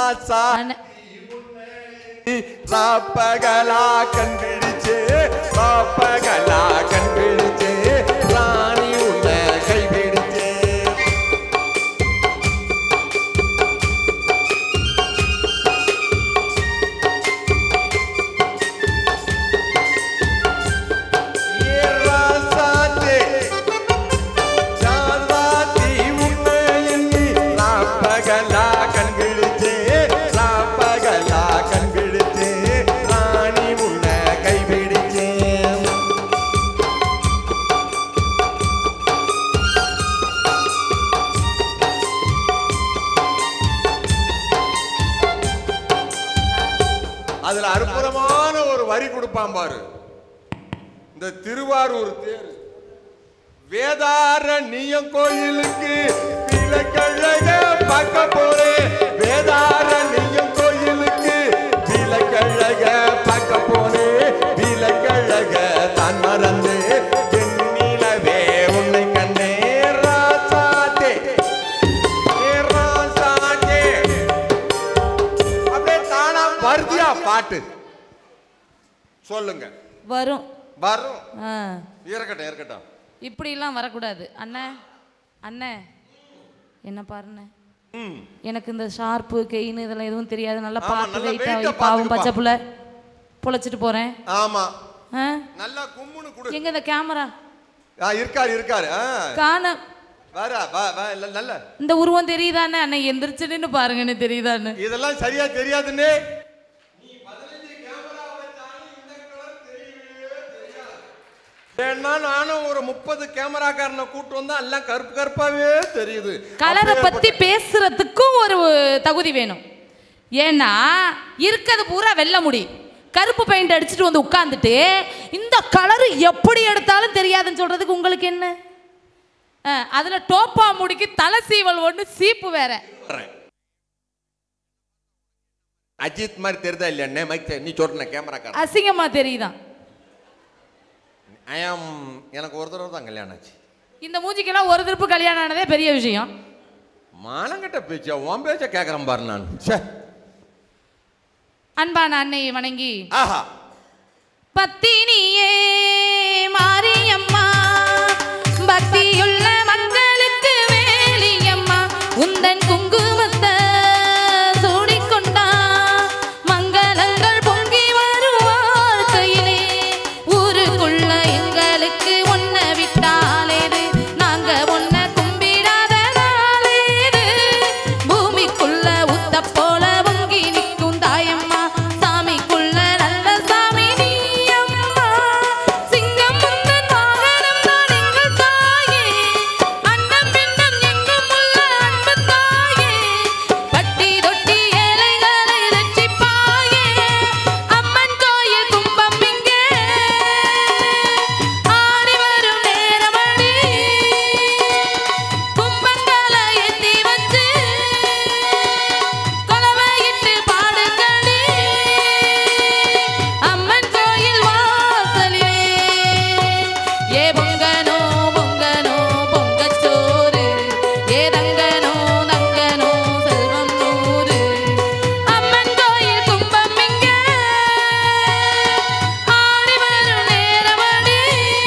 ராசா அண்ணே, ராப்பகலா கண் பிடிச்சே ராப்பகலா கண் பிடிச்சே ராணி உன்னை கை பிடிச்சே ஏ ராசாத்தே, சாந்தாத்தி உன்னை எண்ணி ராப்பகலா கண் பிடிச்சே ராப்பகலா கண் பிடிச்சே ராணி உன்னை கை பிடிச்சே அதுல அற்புதமான ஒரு வரி கொடுப்பான் பாரு இந்த திருவாரூர் தேர் வேதார நீயம் கோயிலுக்கு விலக்கழக பார்க்க போறேன் வேதார நீயம் கோயிலுக்கு விலக்கழக பார்க்க போறேன் விலக்கழக தான் மறந்து வெண்ணிலவே உன்னை கண்டே ராசாதே ஏ ராசாதே அப்படியே தானா வருதியா பாட்டு சொல்லுங்க வரும் வரும் ஆ, இருக்கட்டும் இருக்கட்டும் இப்படிலாம் வரக்கூடாது அண்ணே அண்ணே என்ன பாருண்ணே ம் எனக்கு இந்த ஷார்ப்பு கெயின் இதெல்லாம் எதுவும் தெரியாது நல்லா ஆமா, பார்த்து நல்லா வெயிட்டா weight ஆ பாவம் பார்த்துக்கப்பா. பச்சை புள்ள பொழைச்சிட்டு போறேன் ஆமா ஆ? நல்லா கும்முன்னு கொடு எங்க இந்த கேமரா ஆ இருக்காரு இருக்காரு ஆ காண வர வா வா இல்ல நல்ல இந்த உருவம் தெரியுதானே அண்ணே எந்திரிச்சுன்னு பாருங்கன்னு தெரியுதான்னு இதெல்லாம் சரியா தெரியாதுன்னு ஏன்னா நானும் ஒரு முப்பது கேமராக்காரனை கூட்டு வந்தா எல்லாம் கருப்பு கருப்பாவே தெரியுது கலரை அப்பேற்பட்ட- பத்தி பேசுறதுக்கும் ஒரு தகுதி வேணும் ஏன்னா இருக்கிறது பூரா வெள்ள முடி கருப்பு பெயிண்ட் அடிச்சுட்டு வந்து உட்காந்துட்டு இந்த கலர் எப்படி எடுத்தாலும் தெரியாதுன்னு சொல்றதுக்கு உங்களுக்கு என்ன அஹ், அதுல டோப்பா முடிக்கு தலை சீவல் ஒன்று சீப்பு வேற வர்றேன். அஜித் மாதிரி தெரியுதா இல்லையா மைக் நீ சொல்ற கேமராக்காரன் அசிங்கமா தெரியுதான் ஐ ஆம் எனக்கு ஒரு தடவை தான் கல்யாணம் ஆச்சு இந்த மூஞ்சிக்கெல்லாம் ஒரு திருப்பு கல்யாணம் ஆனதே பெரிய விஷயம் மானங்கட்ட பேச்சா உன் பேச்ச கேட்கறேன் பாரு நான் ச்சே. அன்பான அன்னையை வணங்கி ஆஹா பத்தினியே மாரியம்மா பக்தியுள்ள மக்களுக்கு வேலியம்மா உந்தன் குங்குமத்தை சூடிக்கொண்டா மங்களங்கள் பொங்கி வரும் வாழ்க்கையிலே ஊருக்குள்ள எங்களுக்கு ஒன்ன விட்டாலேது நாங்க ஒன்ன கும்பிடாத நாளேது பூமிக்குள்ள உத்த போல பொங்கி நிற்கும் தாயம்மா சாமிக்குள்ள நல்ல சாமி நீயம்மா சிங்கம் முந்தன் வாகனம் தான் எங்கள் தாயே அண்ணன் பின்னம் எங்கும் உள்ள அன்பு தாயே பட்டி தொட்டி ஏழைகளை ரட்சிப்பாயே அம்மன் கோயில் கும்பம் இங்கே ஆடி வரும் நேரமடி கும்பங்களை ஏத்தி வச்சு கொலவையிட்டு பாடுங்களே அம்மன் கோயில் வாசலிலே ஏ பொங்கனோ பொங்கனோ பொங்கச்சோறு ஏ தங்கனோ தங்கனோ செல்வம் நூறு அம்மன் கோயில் கும்பம் இங்கே ஆடி வரும் நேரமடி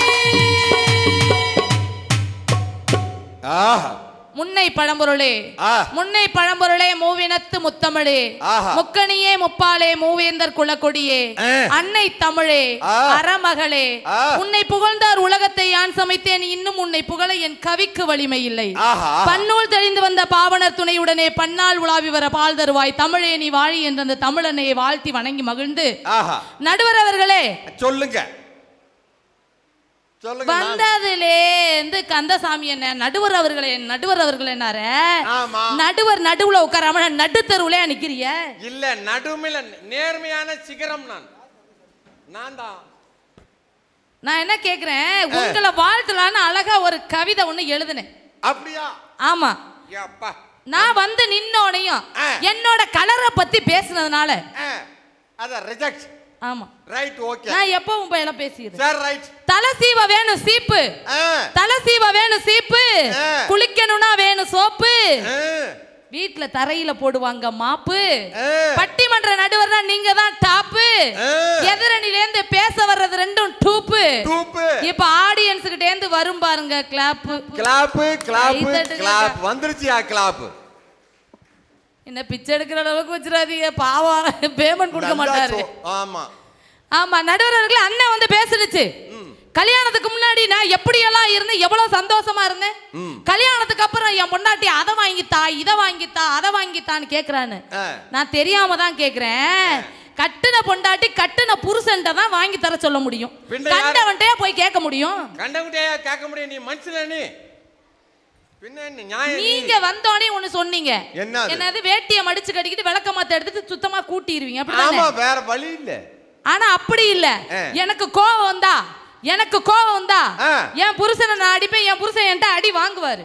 ஆஹா முன்னை பழம்பொருளே ஆ. முன்னை பழம்பொருளே மூவினத்து முத்தமிழே ஆஹா. முக்கணியே முப்பாலே மூவேந்தர் குலக்கொடியே ஆ. அன்னை தமிழே ஆ. அறமகளே ஆ. உன்னை புகழ்ந்தார் உலகத்தை யான் சமைத்தேன் இன்னும் உன்னை புகழ என் கவிக்கு வலிமை இல்லை ஆஹா. பன்னூல் தெளிந்து வந்த பாவனர் துணையுடனே பன்னால் உலாவி வர பால் தருவாய் தமிழே நீ வாழி என்ற அந்த தமிழனையை வாழ்த்தி வணங்கி மகிழ்ந்து ஆஹா நடுவர் அவர்களே சொல்லுங்க சொல்லுங்க நான்- வந்ததுலே இருந்து கந்தசாமி என்ன நடுவர் அவர்களே நடுவர் அவர்கள் என்னாரு ஆமா. நடுவர் நடுவுல உட்காராம நடு தெருவுல நிக்கிறிய இல்ல நடுமில நேர்மையான சிகரம் நான் நான் தான் நான் என்ன கேக்குறேன் உங்களை வாழ்த்தலான்னு அழகா ஒரு கவிதை ஒண்ணு எழுதுனேன் அப்படியா ஆமா அப்பா நான் வந்து நின்னோனையும் ஆ. என்னோட கலரை பத்தி பேசுனதுனால அத ரிஜெக்ட் ஆமா ரைட் ஓகே நான் எப்பவும் போய் எல்லாம் பேசிக்கிறேன் சார் ரைட் தலை சீவ வேணும் சீப்பு தலை சீவ வேணும் சீப்பு ஆ. குளிக்கணும்னா வேணும் சோப்பு வீட்ல தரையில போடுவாங்க மாப்பு ஆ. பட்டிமன்ற நடுவர்னா நீங்க தான் டாப்பு ஆ. எதிரணில இருந்து பேச வர்றது ரெண்டும் டூப்பு டூப்பு இப்ப ஆடியன்ஸ் கிட்ட இருந்து வரும் பாருங்க கிளாப் கிளாப்பு கிளாப்பு கை தட்டுங்க. கிளாப் வந்துருச்சியா கிளாப் என்ன பிச்சை எடுக்கிற அளவுக்கு வச்சிடாதீங்க பாவம் பேமெண்ட் கொடுக்க மாட்டாரு ஆமா ஆமா நடுவர் அவர்களே அண்ணன் வந்து பேசுனுச்சு கல்யாணத்துக்கு முன்னாடி நான் எப்படியெல்லாம் இருந்தேன் எவ்வளவு சந்தோஷமா இருந்தேன் கல்யாணத்துக்கு அப்புறம் என் பொண்டாட்டி அதை வாங்கித்தா இதை வாங்கித்தா அதை வாங்கித்தான்னு கேக்குறான்னு ஆ. நான் தெரியாம தான் கேக்குறேன் கட்டுன பொண்டாட்டி கட்டுன புருஷன்ட்ட தான் வாங்கி தர சொல்ல முடியும் பின்ன யாரு? கண்டவன்ட்டே போய் கேட்க முடியும் கண்டவங்கிட்டயா கேட்க முடியும் நீ மனுஷனா நீ பின்ன என்ன நியாயம் நீ? நீங்க வந்தோடனே ஒண்ணு சொன்னீங்க என்னது? என்னது வேட்டியை மடிச்சு கட்டிக்கிட்டு விளக்க மாத்த எடுத்து சுத்தமா கூட்டிடுவீங்க ஆமா அப்படிதானே வேற வழி இல்ல ஆனா அப்படி இல்ல ஆ. எனக்கு கோவம் வந்தா எனக்கு கோவம் வந்தா ஆ. என் புருஷனை நான் அடிப்பேன் என் புருஷன் என்கிட்ட அடி வாங்குவாரு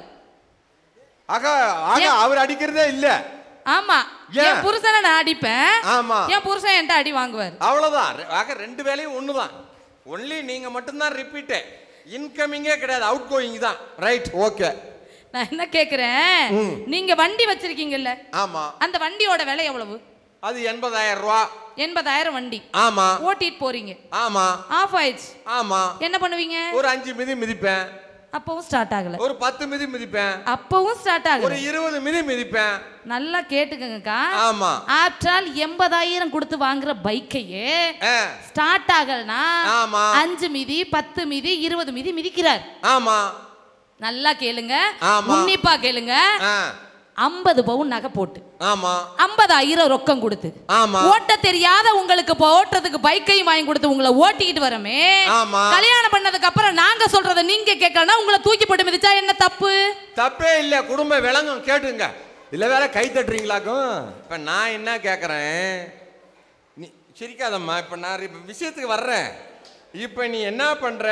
ஆக ஆக ஏன்? அவர் அடிக்கிறதே இல்ல ஆமா ஏன்? என் புருஷனை நான் அடிப்பேன் ஆமா என் புருஷன் என்கிட்ட அடி வாங்குவாரு அவ்வளவுதான் ரெ- ஆக ரெண்டு வேலையும் ஒண்ணுதான் ஒன்லி நீங்க மட்டும்தான் ரிப்பீட் இன்கமிங்கே கிடையாது அவுட் கோயிங் தான் ரைட் ஓகே நான் என்ன கேக்குறேன் நீங்க வண்டி வச்சிருக்கீங்கல்ல ஆமா அந்த வண்டியோட விலை எவ்வளவு அது எண்பதாயிரம் ரூபா எண்பதாயிரம் வண்டி ஆமா ஓட்டிட்டு போறீங்க ஆமா ஆஃப் ஆயிடுச்சு ஆமா என்ன பண்ணுவீங்க ஒரு அஞ்சு மிதி மிதிப்பேன் அப்பவும் ஸ்டார்ட் ஆகல ஒரு பத்து மிதி மிதிப்பேன் அப்பவும் ஸ்டார்ட் ஒரு ஆகல இருபது மிதி மிதிப்பேன் நல்லா கேட்டுக்கங்கக்கா ஆமா ஆற்றால் எண்பதாயிரம் கொடுத்து வாங்குற பைக்கையே ஆ, ஸ்டார்ட் ஆகலனா ஆமா. அஞ்சு மிதி பத்து மிதி இருபது மிதி மிதிக்கிறார் ஆமா நல்லா கேளுங்க ஆமா. உன்னிப்பா கேளுங்க ஆ, ஐம்பது பவுன் நகை போட்டு ஆமா ஐம்பதாயிரம் ரொக்கம் கொடுத்து ஆமா ஓட்ட தெரியாத உங்களுக்கு இப்போ ஓட்டுறதுக்கு பைக்கையும் வாங்கி கொடுத்து உங்களை ஓட்டிக்கிட்டு வரமே ஆமா. கல்யாணம் பண்ணதுக்கு அப்புறம் நாங்க சொல்றத நீங்க கேட்கலன்னா உங்களை தூக்கி போட்டு மிதிச்சா என்ன தப்பு தப்பே இல்ல குடும்ப விளங்கும் கேட்டுங்க இல்ல வேற கை தட்டுறீங்களாக்கும் இப்ப நான் என்ன கேக்குறேன் நீ சிரிக்காதம்மா இப்ப நான் இப்ப விஷயத்துக்கு வர்றேன் இப்ப நீ என்ன பண்ற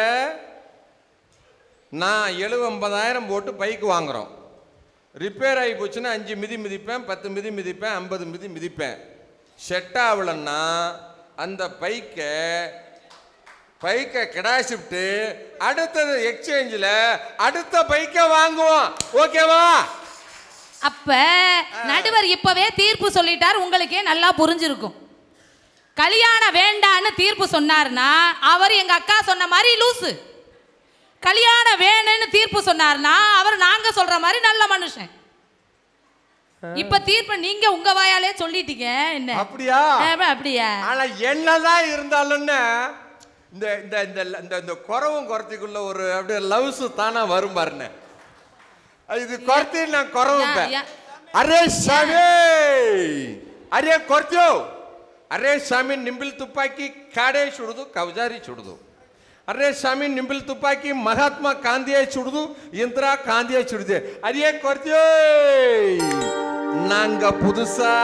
நான் எழுபதாயிரம் போட்டு பைக் வாங்குறோம் ரிப்பேர் ஆகி போச்சுன்னா அஞ்சு மிதி மிதிப்பேன் பத்து மிதி மிதிப்பேன் ஐம்பது மிதி மிதிப்பேன் செட் ஆகலன்னா அந்த பைக்கை பைக்கை கிடாசிவிட்டு அடுத்தது எக்ஸ்சேஞ்சில் அடுத்த பைக்கை வாங்குவோம் ஓகேவா அப்ப நடுவர் இப்பவே தீர்ப்பு சொல்லிட்டார் உங்களுக்கே நல்லா புரிஞ்சிருக்கும் கல்யாணம் வேண்டான்னு தீர்ப்பு சொன்னார்னா அவர் எங்க அக்கா சொன்ன மாதிரி லூசு கல்யாணம் வேணும்னு தீர்ப்பு சொன்னார்னா அவர் நாங்க சொல்ற மாதிரி நல்ல மனுஷன் இப்ப தீர்ப்பு நீங்க உங்க வாயாலே சொல்லிட்டீங்க என்ன அப்படியா ஆமா, அப்படியா ஆனா என்னதான் இருந்தாலும்னு இந்த இந்த இந்த இந்த இந்த குறவும் குறத்திக்குள்ள ஒரு அப்படியே லவ்ஸ் தானா வரும் பாருன்னு இது குறத்தி நான் குறவும் யா, யா. அரே சாமி ಅರೆ ಕೊಡ್ತೇವ್ ಅರೆ ಸ್ವಾಮಿ ನಿಂಬಿಲ್ ತುಪ್ಪಾಕಿ ಕಾಡೆ ಸುಡುದು ಕವಜಾರಿ ಸುಡುದು ಅರೆ ಸ್ವಾಮಿ ನಿಂಬಿಲ್ ತುಪ್ಪಾಕಿ ಮಹಾತ್ಮ ಕಾಂದಿಯ ಸುಡುದು ಇಂದಿರಾ ಕಾಂದಿಯ ಸುಡುದೆ ಅದೇ ಕೊಡ್ತೇವ್ நாங்க புதுசா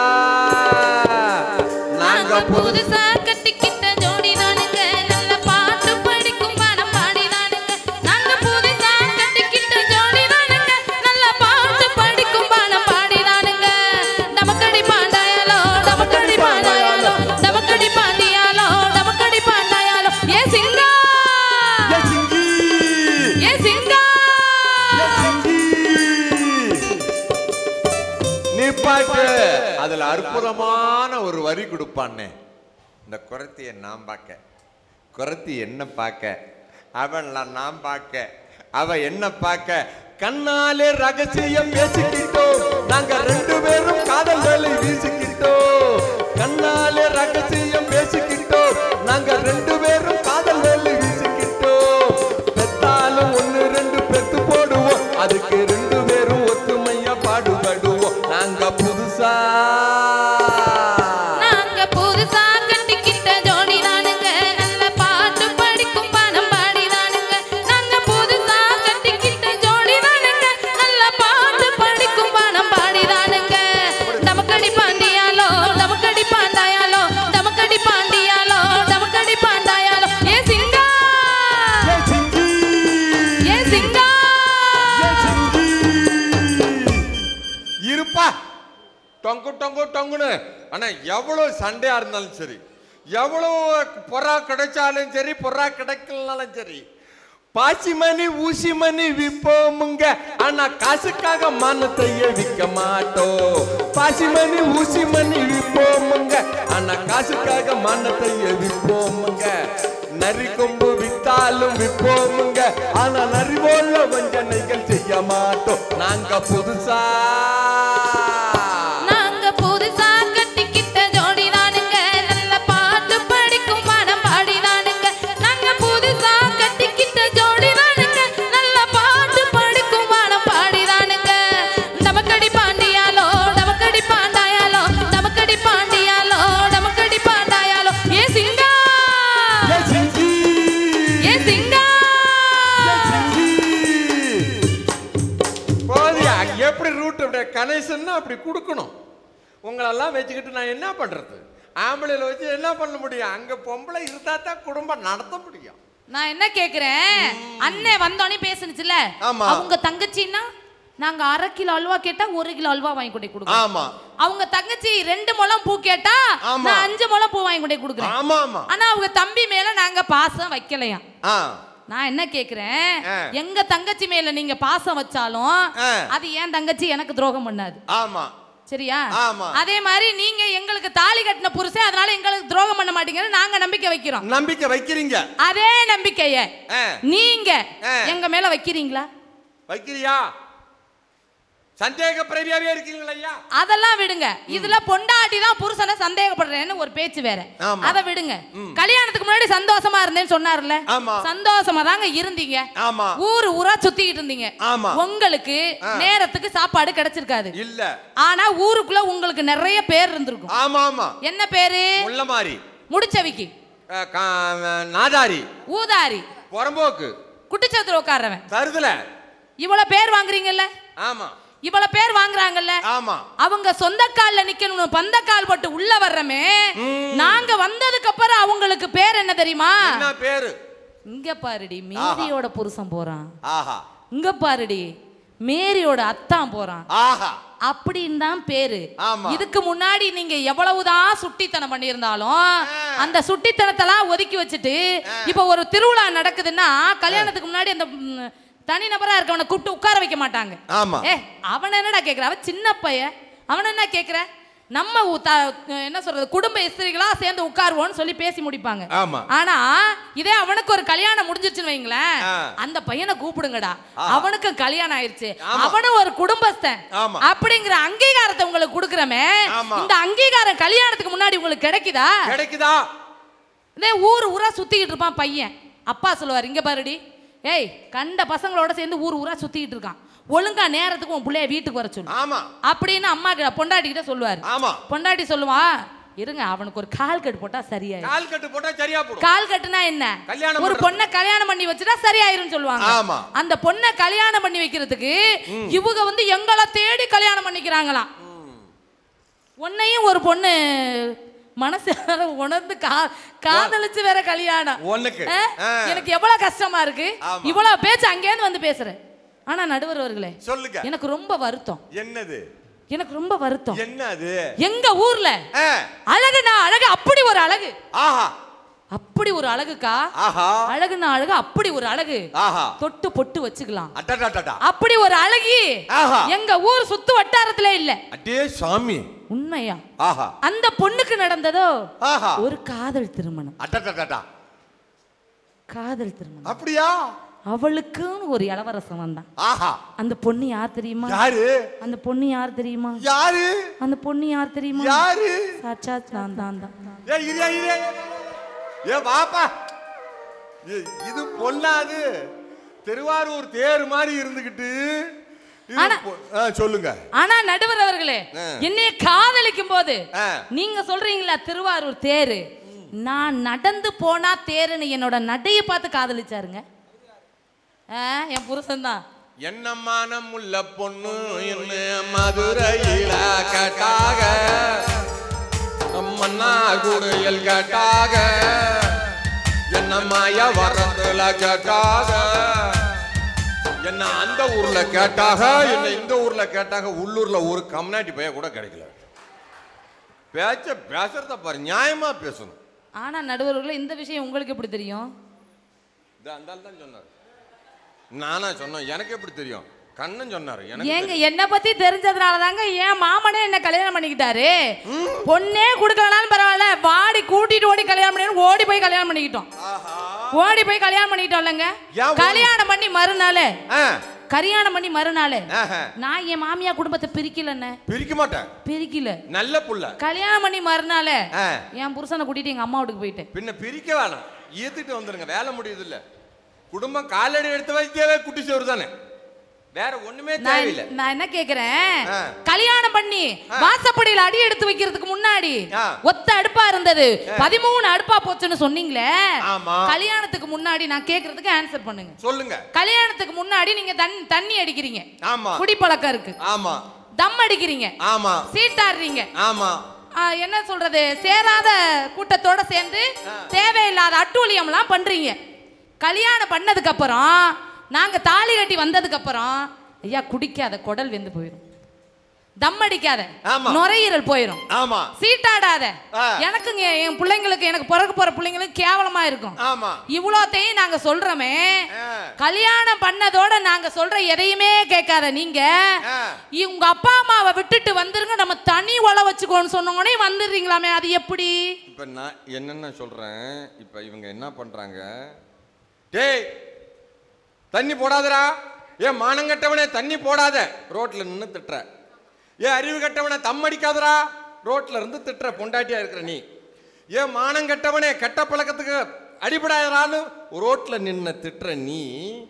நாங்க நாங்க புதுசா புதுசா கட்டிக்கிட்ட ஜோடிதானுங்க நல்ல பாட்டு படிக்கும் பணம் பாடிதானுங்க நாங்க புதுசா கட்டிக்கிட்ட ஜோடிதானுங்க நல்ல பாட்டு படிக்கும் பணம் பாடிதானுங்க டமக்கடி பாண்டாயாலோ டமக்கடி பாண்டாயாலோ டமக்கடி பாண்டியாலோ டமக்கடி பாண்டாயாலோ ஏ சிங்கா ஏ சிங்கி ஏ சிங்கா ஏ சிங்கி நீ பாட்டு அதுல அற்புதமான ஒரு வரி கொடுப்பானே இந்த குரத்திய நான் பார்க்க குரத்தி என்ன பார்க்க அவன்ல நான் பார்க்க அவ என்ன பார்க்க கண்ணாலே ரகசியம் பேசிக்கிட்டோம் நாங்க ரெண்டு பேரும் காதல் வேலை வீசிக்கிட்டோம் கண்ணாலே ரகசியம் பேசிக்கிட்டோம் நாங்க ரெண்டு பேரும் காதல் வேலை வீசிக்கிட்டோம் பெத்தாலும் ஒண்ணு ரெண்டு பெத்து போடுவோம் அதுக்கு ரெண்டு பேரும் ஒத்துமையா பாடுபடுவோம் நாங்க புதுசா நாங்க புதுசா கட்டிக்கிட்ட ஜோடிதானுங்க நல்ல பாட்டு படிக்கும் பணம் பாடிதானுங்க நாங்க புதுசா கட்டிக்கிட்ட ஜோடிதானுங்க நல்ல பாட்டு படிக்கும் பணம் பாடிதானுங்க டமக்கடி பாண்டியாலோ டமக்கடி பாண்டாயாலோ டமக்கடி பாண்டியாலோ டமக்கடி பாண்டாயாலோ ஏ சிங்கா ஏ சிங்கி ஏ சிங்கா ஏ சிங்கி இருப்பா டொங்கு டொங்கு டொங்குன்னு ஆனா எவ்வளவு சண்டையா இருந்தாலும் சரி எவ்வளவு பொறா கிடைச்சாலும் சரி பொறா கிடைக்கலனாலும் சரி பாசிமணி ஊசிமணி விப்போமுங்க ஆனா காசுக்காக மானத்தையே விற்க மாட்டோம் பாசிமணி ஊசிமணி விப்போமுங்க ஆனா காசுக்காக மானத்தையே விற்போமுங்க நரி கொம்பு வித்தாலும் விற்போமுங்க ஆனா நரி போல வஞ்சனைகள் செய்ய மாட்டோம் நாங்க புதுசா நாங்க புதுசா கட்டிக்கிட்ட ஜோடிதானுங்க நல்ல பாட்டு படிக்கும் படம் பாடிதானுங்க நாங்க புதுசா கட்டிக்கிட்ட ஜோடிதானுங்க நல்ல பாட்டு படிக்கும் படம் பாடிதானுங்க நமக்கடி பாண்டியாலோ நமக்கடி பாண்டாயாலோ நமக்கடி பாண்டியாலோ நமக்கடி பாண்டாயாலோ ஏ சிங்கா ஏ சிங்கி! ஏ சிங்கா போதியா எப்படி ரூட் அப்படியே கனெக்ஷன்னா அப்படி கொடுக்கணும் உங்களெல்லாம் வச்சுக்கிட்டு நான் என்ன பண்றது ஆம்பளையில வச்சு என்ன பண்ண முடியும் அங்க பொம்பளை இருந்தா தான் குடும்பம் நடத்த முடியும் நான் என்ன கேக்குறேன் அண்ணே வந்தோடனே பேசுனுச்சுல ஆமா. அவங்க தங்கச்சின்னா நாங்க அரை கிலோ அல்வா கேட்டா ஒரு கிலோ அல்வா வாங்கி கொண்டு போய் கொடுக்குறோம் ஆமா அவங்க தங்கச்சி ரெண்டு முழம் பூ கேட்டா ஆமா. நான் அஞ்சு முழம் பூ வாங்கி கொண்டு போய் கொடுக்குறேன் ஆமா ஆமா ஆனா அவங்க தம்பி மேல நாங்க பாசம் வைக்கலையாம் ஆ நான் என்ன கேக்குறேன் ஆ. எங்க தங்கச்சி மேல நீங்க பாசம் வச்சாலும் ஆ. அது ஏன் தங்கச்சி எனக்கு துரோகம் பண்ணாது ஆமா சரியா ஆமா. அதே மாதிரி நீங்க எங்களுக்கு தாலி கட்டின புருஷன் அதனால எங்களுக்கு துரோகம் பண்ண மாட்டீங்கன்னு நாங்க நம்பிக்கை வைக்கிறோம் நம்பிக்கை வைக்கிறீங்க அதே நம்பிக்கைய ஆ. நீங்க ஆ. எங்க மேல வைக்கிறீங்களா வைக்கிறியா சந்தேக பிரவியாவே இருக்கீங்களா ஐயா அதெல்லாம் விடுங்க இதுல பொண்டாட்டி தான் புருஷனை சந்தேகப்படுறேன்னு ஒரு பேச்சு வேற ஆமா. அத விடுங்க கல்யாணத்துக்கு முன்னாடி சந்தோஷமா இருந்தேன்னு சொன்னார்ல ஆமா. சந்தோஷமா தாங்க இருந்தீங்க ஆமா ஊரு ஊரா சுத்திக்கிட்டு இருந்தீங்க ஆமா. உங்களுக்கு ஆ. நேரத்துக்கு சாப்பாடு கிடைச்சிருக்காது இல்ல ஆனா ஊருக்குள்ள உங்களுக்கு நிறைய பேர் இருந்திருக்கும் ஆமா ஆமா என்ன பேரு முள்ள மாதிரி முடிச்சவிக்கி அஹ், கா- நாதாரி ஊதாரி புறம்போக்கு குட்டிச்சத்துல உட்கார்றவன் தருதல இவ்வளவு பேர் வாங்குறீங்கல்ல ஆமா இவ்வளவு பேர் வாங்குறாங்கல்ல ஆமா அவங்க சொந்த கால்ல நிக்கணும் பந்த கால் போட்டு உள்ள வர்றமே நாங்க வந்ததுக்கு அப்புறம் அவங்களுக்கு பேர் என்ன தெரியுமா என்ன பேரு இங்க பாருடி மேரியோட புருஷன் போறான் ஆஹா இங்க பாருடி மேரியோட அத்தான் போறான் ஆஹா அப்படின்னு தான் பேரு ஆமா. இதுக்கு முன்னாடி நீங்க எவ்வளவுதான் சுட்டித்தனம் பண்ணியிருந்தாலும் அந்த சுட்டித்தனத்தெல்லாம் ஒதுக்கி வச்சுட்டு இப்ப ஒரு திருவிழா நடக்குதுன்னா கல்யாணத்துக்கு முன்னாடி அந்த ம், தனிநபரா இருக்கவனை கூப்பிட்டு உட்கார வைக்க மாட்டாங்க ஆமா ஏ அவன் என்னடா கேக்குற அவன் சின்ன பையன் அவன் என்ன கேக்குற நம்ம உ- த- என்ன சொல்றது குடும்ப இஸ்திரிகளா சேர்ந்து உட்காருவோம்னு சொல்லி பேசி முடிப்பாங்க ஆமா ஆனா இதே அவனுக்கு ஒரு கல்யாணம் முடிஞ்சிருச்சுன்னு வைங்களேன் ஆ. அந்த பையனை கூப்பிடுங்கடா ஆ. அவனுக்கு கல்யாணம் ஆயிருச்சு ஆமா. அவனும் ஒரு குடும்பஸ்தன் ஆமா. அப்படிங்கிற அங்கீகாரத்தை உங்களுக்கு கொடுக்குறமே ஆமா. இந்த அங்கீகாரம் கல்யாணத்துக்கு முன்னாடி உங்களுக்கு கிடைக்குதா கிடைக்குதா இதே ஊர் ஊரா சுத்திக்கிட்டு இருப்பான் பையன் அப்பா சொல்லுவார் இங்க பாருடி ஏய் கண்ட பசங்களோட சேர்ந்து ஊர் ஊரா சுத்திக்கிட்டு இருக்கான் ஒழுங்கா நேரத்துக்கு உன் பிள்ளைய வீட்டுக்கு வர சொல்லு ஆமா அப்படின்னு அம்மா கிட்ட பொண்டாட்டி கிட்ட சொல்லுவாரு ஆமா பொண்டாட்டி சொல்லுவா இருங்க அவனுக்கு ஒரு கால் கட்டு போட்டா சரியாயிரும் கால் கட்டு போட்டா சரியா போடும் கால் கட்டுனா என்ன கல்யாணம் ஒரு பண்றது. பொண்ணை கல்யாணம் பண்ணி வச்சுட்டா சரியாயிரும் சொல்லுவாங்க ஆமா. அந்த பொண்ணை கல்யாணம் பண்ணி வைக்கிறதுக்கு இவங்க வந்து எங்களை தேடி கல்யாணம் பண்ணிக்கிறாங்களாம் உன்னையும் ஒரு பொண்ணு மனசார உணர்ந்து கா காதலிச்சு வேற கல்யாணம் ஒண்ணுக்கு ஆ? ஆ. எனக்கு எவ்வளவு கஷ்டமா இருக்கு ஆமா. இவ்வளவு பேச்சு அங்கேருந்து வந்து பேசுறேன் ஆனா நடுவர் அவர்களே சொல்லுங்க எனக்கு ரொம்ப வருத்தம் என்னது எனக்கு ரொம்ப வருத்தம் என்ன அது எங்க ஊர்ல ஆ, அழகுனா அழகு அப்படி ஒரு அழகு ஆஹா அப்படி ஒரு அழகுக்கா ஆஹா அழகுனா அழகு அப்படி ஒரு அழகு ஆஹா தொட்டு பொட்டு வச்சுக்கலாம் அட்டடா அப்படி ஒரு அழகி ஆஹா. எங்க ஊர் சுத்து வட்டாரத்துல இல்ல அட்டே சாமி உண்மையா ஆஹா அந்த பொண்ணுக்கு நடந்ததோ ஆஹா ஒரு காதல் திருமணம் அட்டடா காதல் திருமணம் அப்படியா அவளுக்குன்னு ஒரு இளவரசன் வந்தான் ஆஹா அந்த பொண்ணு யார் தெரியுமா யாரு அந்த பொண்ணு யார் தெரியுமா யாரு அந்த பொண்ணு யார் தெரியுமா யாரு சாட்சாத் நான் தான் தான் ஏ இரியா இரியா ஏ வாப்பா ஏ, இது பொல்லாது திருவாரூர் தேர் மாதிரி இருந்துகிட்டு இது ஆனா- பொ- ஆ, சொல்லுங்க ஆனா நடுவர் அவர்களே ஆ. என்னைய காதலிக்கும் போது ஆ. நீங்க சொல்றீங்களா திருவாரூர் தேரு நான் நடந்து போனா தேருன்னு என்னோட நடைய பார்த்து காதலிச்சாருங்க ஆ, என் புருஷன் தான் என்ன மனம் உள்ள பொண்ணு என்ன மதுரையில கேட்டாக மன்னா குடியல் கேட்டாக என்ன மாய வரத்துல கேட்டாக என்ன அந்த ஊர்ல கேட்டாக என்ன இந்த ஊர்ல கேட்டாக உள்ளூர்ல ஒரு கம்னாட்டி பைய கூட கிடைக்கல பேச்ச பேசுறத பாரு நியாயமா பேசணும் ஆனா நடுவர்களே இந்த விஷயம் உங்களுக்கு எப்படி தெரியும் இது அந்த ஆள் தான் சொன்னார் நானா சொன்னேன் எனக்கு எப்படி தெரியும் கண்ணன் சொன்னாரு எனக்கு ஏங்க என்ன பத்தி தெரிஞ்சதுனால தாங்க ஏன் மாமனே என்ன கல்யாணம் பண்ணிக்கிட்டாரு பொண்ணே கொடுக்கலனாலும் பரவாயில்ல வாடி கூட்டிட்டு ஓடி கல்யாணம் பண்ணி ஓடி போய் கல்யாணம் பண்ணிக்கிட்டோம் ஆஹா ஓடி போய் கல்யாணம் பண்ணிக்கிட்டோம் இல்லைங்க ஏன் ஓடி- கல்யாணம் பண்ணி மறுநாள் ஆ, கல்யாணம் பண்ணி மறுநாள் ஆஹா. நான் என் மாமியா குடும்பத்தை பிரிக்கலண்ணே பிரிக்க மாட்டேன் பிரிக்கல நல்ல புள்ள கல்யாணம் பண்ணி மறுநாள் ஆ, என் புருஷனை கூட்டிட்டு எங்க அம்மா வீட்டுக்கு போயிட்டேன் பின்ன பிரிக்க வேணாம் ஏத்துட்டு வந்துருங்க வேலை முடியுது இல்ல குடும்பம் காலடி எடுத்து வைக்கவே குட்டி சோறு தானே வேற ஒண்ணுமே நான் தேவையில்லை நான் என்ன கேக்குறேன் ஆ. கல்யாணம் பண்ணி வாசப்படியில அடி எடுத்து வைக்கிறதுக்கு முன்னாடி ஆ. ஒத்த அடுப்பா இருந்தது பதிமூணு அடுப்பா போச்சுன்னு சொன்னீங்களே ஆமா. கல்யாணத்துக்கு முன்னாடி நான் கேக்குறதுக்கு ஆன்சர் பண்ணுங்க சொல்லுங்க கல்யாணத்துக்கு முன்னாடி நீங்க தண்ணி தண்ணி அடிக்கிறீங்க ஆமா குடிப்பழக்கம் இருக்கு ஆமா தம் அடிக்கிறீங்க ஆமா சீட்டாடுறீங்க ஆமா ஆ, என்ன சொல்றது சேராத கூட்டத்தோட சேர்ந்து தேவையில்லாத அட்டூழியம்லாம் பண்றீங்க கல்யாணம் பண்ணதுக்கு அப்புறம் நாங்க தாலி கட்டி வந்ததுக்கு அப்புறம் ஐயா குடிக்காத குடல் வெந்து போயிடும் தம் அடிக்காத ஆமா. நுரையீரல் போயிடும் ஆமா சீட்டாடாத ஆ. எனக்குங்க என் பிள்ளைங்களுக்கு எனக்கு பிறக்க போற பிள்ளைங்களுக்கு கேவலமா இருக்கும் ஆமா இவ்வளோத்தையும் நாங்க சொல்றோமே ஆ. கல்யாணம் பண்ணதோட நாங்க சொல்ற எதையுமே கேட்காத நீங்க ஆ. உங்க அப்பா அம்மாவை விட்டுட்டு வந்துருங்க நம்ம தனி உழ வச்சுக்கோன்னு சொன்னோடனே வந்துடுறீங்களாமே அது எப்படி இப்ப நான் என்னென்ன சொல்றேன் இப்ப இவங்க என்ன பண்றாங்க டேய் தண்ணி போடாதடா ஏன் மானங்கட்டவனே தண்ணி போடாத ரோட்ல நின்னு திட்டுற ஏன் அறிவு கட்டவனே தம் அடிக்காதடா ரோட்ல இருந்து திட்டுற பொண்டாட்டியா இருக்கிற நீ ஏன் மானங்கட்டவனே கெட்ட பழக்கத்துக்கு அடிபடாதடான்னு ரோட்ல நின்னு திட்டுற நீ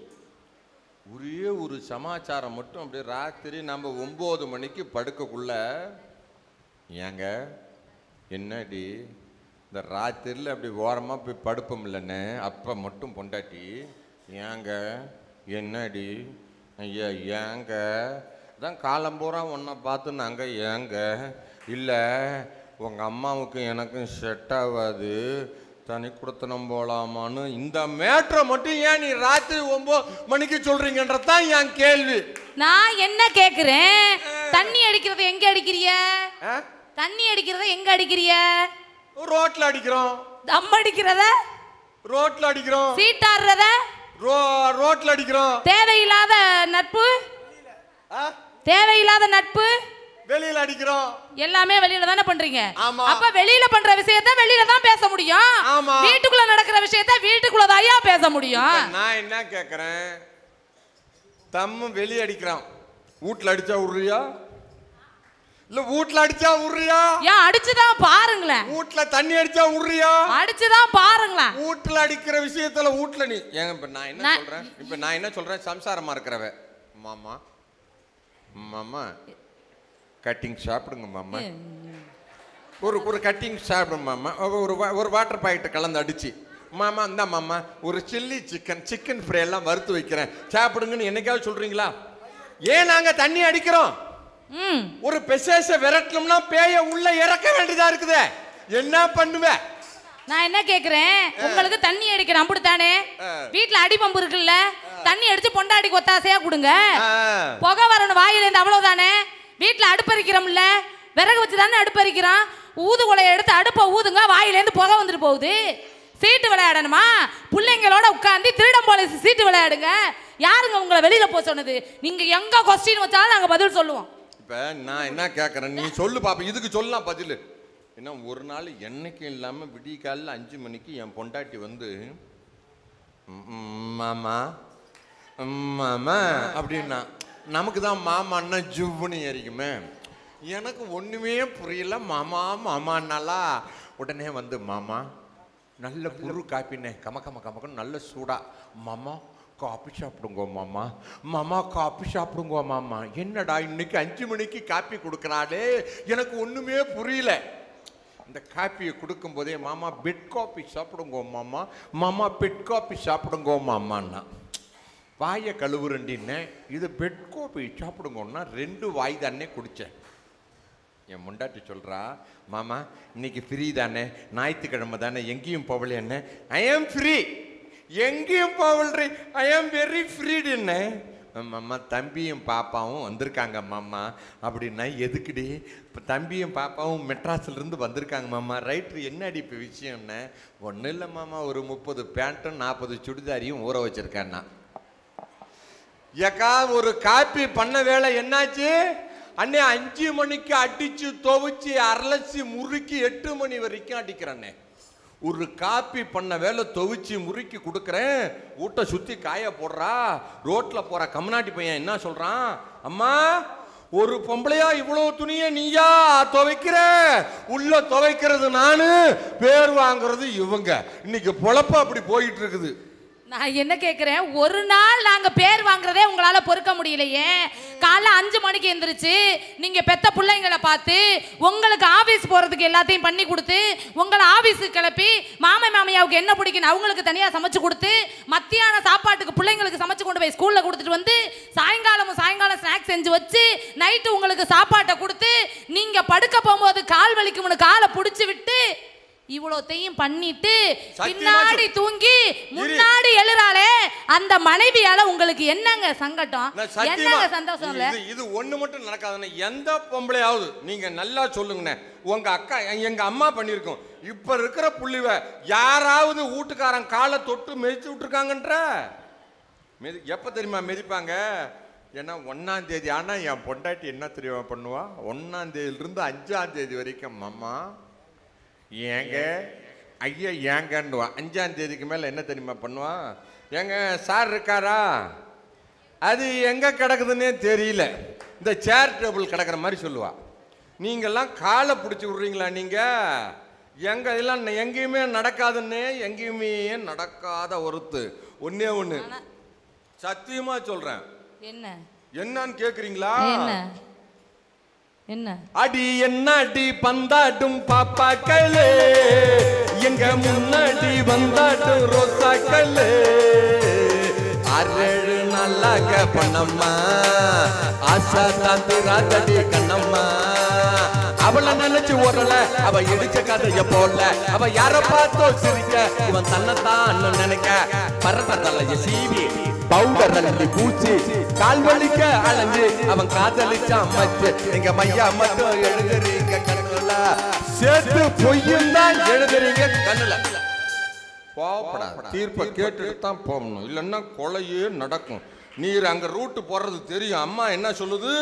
ஒரே ஒரு சமாச்சாரம் மட்டும் அப்படியே ராத்திரி நம்ம ஒம்பது மணிக்கு படுக்கக்குள்ள ஏங்க என்னடி இந்த ராத்திரியில் அப்படி ஓரமாக போய் படுப்போம் இல்லைண்ணே அப்போ மட்டும் பொண்டாட்டி ஏங்க என்னடி ஐயா ஏங்க தான் காலம்பூரா உன்னை பார்த்து நாங்கள் ஏங்க இல்லை உங்கள் அம்மாவுக்கு எனக்கும் செட் ஆகாது தனி கொடுத்தனம் போலாமான்னு இந்த மேட்ரை மட்டும் ஏன் நீ ராத்திரி ஒம்பது மணிக்கு சொல்கிறீங்கன்றது தான் என் கேள்வி நான் என்ன கேக்குறேன் தண்ணி அடிக்கிறத எங்க அடிக்கிறிய ஆ தண்ணி அடிக்கிறத எங்க அடிக்கிறிய ரோட்டில் அடிக்கிறோம் தம் அடிக்கிறத ரோட்டில் அடிக்கிறோம் சீட்டாடுறத ரோ ரோட்ல அடிக்கிறோம் தேவையில்லாத நட்பு ஆ? தேவையில்லாத நட்பு வெளியில அடிக்கிறோம் எல்லாமே வெளியில தானே பண்றீங்க ஆமா. அப்ப வெளியில பண்ற விஷயத்த வெளியில தான் பேச முடியும் ஆமா. வீட்டுக்குள்ள நடக்கிற விஷயத்த வீட்டுக்குள்ள தாயா பேச முடியும் இப்ப நான் என்ன கேக்குறேன் தம்மு வெளிய அடிக்கிறான் வீட்ல அடிச்சா விடுறியா இல்ல வீட்ல அடிச்சா விடுறியா ஏன் அடிச்சுதான் பாருங்களேன் வீட்ல தண்ணி அடிச்சா விடுறியா அடிச்சுதான் பாருங்களேன் வீட்ல அடிக்கிற விஷயத்துல வீட்ல நீ ஏங்க இப்ப நான் என்ன நான்- சொல்றேன் இப்ப நான் என்ன சொல்றேன் சம்சாரமா இருக்கிறவ மாமா மாமா கட்டிங் சாப்பிடுங்க மாமா ஒரு ஒரு கட்டிங் சாப்பிடும் மாமா ஒரு வா- ஒரு வாட்டர் பாக்கெட் கலந்து அடிச்சு மாமா இந்த மாமா ஒரு சில்லி சிக்கன் சிக்கன் ஃப்ரை எல்லாம் வறுத்து வைக்கிறேன் சாப்பிடுங்கன்னு என்னைக்காவது சொல்றீங்களா ஏன் நாங்க தண்ணி அடிக்கிறோம் ம் ஒரு பெசேச விரட்டணும்னா பேய உள்ள இறக்க வேண்டியதா இருக்குதே என்ன பண்ணுவ நான் என்ன கேக்குறேன் உங்களுக்கு தண்ணி அடிக்கிறேன் அப்படித்தானே ஆ. வீட்ல அடி பம்பு இருக்குல்ல தண்ணி அடிச்சு பொண்டாடிக்கு ஒத்தாசையா கொடுங்க ஆ, புகை வரணும் வாயில இருந்து அவ்வளவுதானே வீட்ல அடுப்பறிக்கிறோம்ல விறகு வச்சு தானே அடுப்பறிக்கிறோம் ஊது குலைய எடுத்து அடுப்பை ஊதுங்க வாயில இருந்து புகை வந்துட்டு போகுது சீட்டு விளையாடணுமா பிள்ளைங்களோட உட்காந்து திருடம் போலீஸ் சீட்டு விளையாடுங்க யாருங்க உங்களை வெளியில போக சொன்னது நீங்க எங்க கொஸ்டின் வச்சாலும் நாங்க பதில் சொல்லுவோம் இப்ப நான் என்ன கேட்கறேன் நீ சொல்லு பாப்பா இதுக்கு சொல்லலாம் பதில் ஏன்னா ஒரு நாள் என்னைக்கும் இல்லாம விடிய காலைல அஞ்சு மணிக்கு என் பொண்டாட்டி வந்து "ம், ம், மாமா ம், மாமா அப்படின்னா நமக்கு தான் மாமான்னா ஜுவ்வுன்னு ஏறிக்குமே எனக்கு ஒண்ணுமே புரியல மாமா மாமான்னாலா உடனே வந்து மாமா நல்ல புரு காப்பினே கம கம கமக்கன்னு நல்ல சூடா மாமா காப்பி சாப்பிடுங்கோ மாமா மாமா காப்பி சாப்பிடுங்கோ மாமா என்னடா இன்னைக்கு அஞ்சு மணிக்கு காப்பி கொடுக்குறாளே எனக்கு ஒண்ணுமே புரியல இந்த காப்பியை கொடுக்கும் போதே மாமா பெட் காப்பி சாப்பிடுங்கோ மாமா மாமா பெட் காப்பி சாப்பிடுங்கோ மாமான்னா வாயை கழுவுறண்டின்னு இது பெட் காப்பி சாப்பிடுங்கன்னா ரெண்டு வாய் தானே குடித்தேன் என் முண்டாட்டி சொல்றா மாமா இன்னைக்கு ஃப்ரீ தானே ஞாயிற்றுக்கிழமை தானே எங்கேயும் போகல என்ன ஐ ஆம் ஃப்ரீ எங்கேயும் போகல்றி ஐ ஆம் வெரி ஃப்ரீடுன்னு மாமா தம்பியும் பாப்பாவும் வந்திருக்காங்க மாமா அப்படின்னா எதுக்குடி இப்போ தம்பியும் பாப்பாவும் மெட்ராஸ்ல இருந்து வந்திருக்காங்க மாமா ரைட்ரு என்னடி இப்போ விஷயம்னு ஒன்றும் இல்லை மாமா ஒரு முப்பது பேண்ட்டும் நாற்பது சுடிதாரியும் ஊற வச்சிருக்கேன்னா ஏக்கா ஒரு காப்பி பண்ண வேலை என்னாச்சு அண்ணே அஞ்சு மணிக்கு அடிச்சு துவைச்சு அரலசி முறுக்கி எட்டு மணி வரைக்கும் அடிக்கிறண்ணே ஒரு காப்பி பண்ண வேலை துவைச்சு முறுக்கி கொடுக்குறேன் வீட்டை சுத்தி காய போடுறா ரோட்ல போற கம்நாட்டி பையன் என்ன சொல்றான் அம்மா ஒரு பொம்பளையா இவ்வளவு துணியை நீயா துவைக்கிற உள்ள துவைக்கிறது நானு பேர் வாங்குறது இவங்க இன்னைக்கு பொழப்பு அப்படி போயிட்டு இருக்குது நான் என்ன கேட்குறேன் ஒரு நாள் நாங்க பேர் வாங்குறதே உங்களால பொறுக்க முடியலையே காலைல அஞ்சு மணிக்கு எந்திரிச்சு நீங்க பெத்த பிள்ளைங்களை பார்த்து உங்களுக்கு ஆபீஸ் போறதுக்கு எல்லாத்தையும் பண்ணி கொடுத்து உங்களை ஆபீஸுக்கு கிளப்பி மாமை மாமியாவுக்கு என்ன பிடிக்குன்னு அவங்களுக்கு தனியா சமைச்சு கொடுத்து மத்தியான சாப்பாட்டுக்கு பிள்ளைங்களுக்கு சமைச்சு கொண்டு போய் ஸ்கூல்ல கொடுத்துட்டு வந்து சாயங்காலமும் சாயங்காலம் ஸ்நாக்ஸ் செஞ்சு வச்சு நைட்டு உங்களுக்கு சாப்பாட்டை கொடுத்து நீங்க படுக்க போகும்போது கால் வலிக்கும்னு காலை பிடிச்சி விட்டு இவ்வளோத்தையும் பண்ணிட்டு சத்தியமா பின்னாடி சொல்- தூங்கி முன்னாடி எழுறாளே அந்த மனைவியால உங்களுக்கு என்னங்க சங்கடம் நான் சத்தியமா என்னங்க சந்தோஷம் இல்ல இது இது ஒண்ணு மட்டும் நடக்காதுண்ணே எந்த பொம்பளையாவது நீங்க நல்லா சொல்லுங்கண்ணே உங்க அக்கா எங்க அம்மா பண்ணியிருக்கோம் இப்ப இருக்கிற புள்ளிவ யாராவது வீட்டுக்காரன் காலை தொட்டு மிதிச்சு விட்டுருக்காங்கன்ற மிதி எப்ப தெரியுமா மிதிப்பாங்க ஏன்னா ஒன்னாம் தேதி ஆனா என் பொண்டாட்டி என்ன தெரியுமா பண்ணுவா ஒன்னாம் தேதியிலிருந்து அஞ்சாம் தேதி வரைக்கும் மாமா ஏங்க ஐயா ஏங்கன்னுவா அஞ்சாம் தேதிக்கு மேல என்ன தெரியுமா பண்ணுவான் ஏங்க சார் இருக்காரா அது எங்க கிடக்குதுன்னே தெரியல இந்த சேர் டேபிள் கிடக்குற மாதிரி சொல்லுவா நீங்கெல்லாம் காலை பிடிச்சி விடுறீங்களா நீங்க எங்க இதெல்லாம் ந- எங்கேயுமே நடக்காதுன்னே எங்கேயுமே நடக்காத ஒருத்து ஒண்ணே ஒண்ணு சத்தியமா சொல்றேன் என்ன என்னன்னு கேக்குறீங்களா என்ன என்ன அடி என்ன அடி பந்தாட்டும் பாப்பாக்களே எங்க முன்னாடி வந்தாட்டும் ரோசாக்களே அரேழு நல்லாக பண்ணம்மா ஆசா தாத்து ராத்தடி கண்ணம்மா அவளை நினைச்சு ஓடல அவ இடிச்ச கதைய போல அவ யார பார்த்தோ சிரிக்க இவன் தன்னைத்தான் நினைக்க பரத தலைய சீவி பவுடர் அள்ளி பூச்சி கால் வலிக்க அலைஞ்சு அவன் காதலிச்சான் மச்சு எங்க மையா மட்டும் எழுதுறீங்க கண்ணுல சேர்த்து பொய்யும் தான் எழுதுறீங்க கண்ணுல போகப்படாது தீர்ப்பை கேட்டுட்டு தான் போகணும் இல்லைன்னா கொலையே நடக்கும் நீர் அங்க ரூட்டு போறது தெரியும் அம்மா என்ன சொல்லுது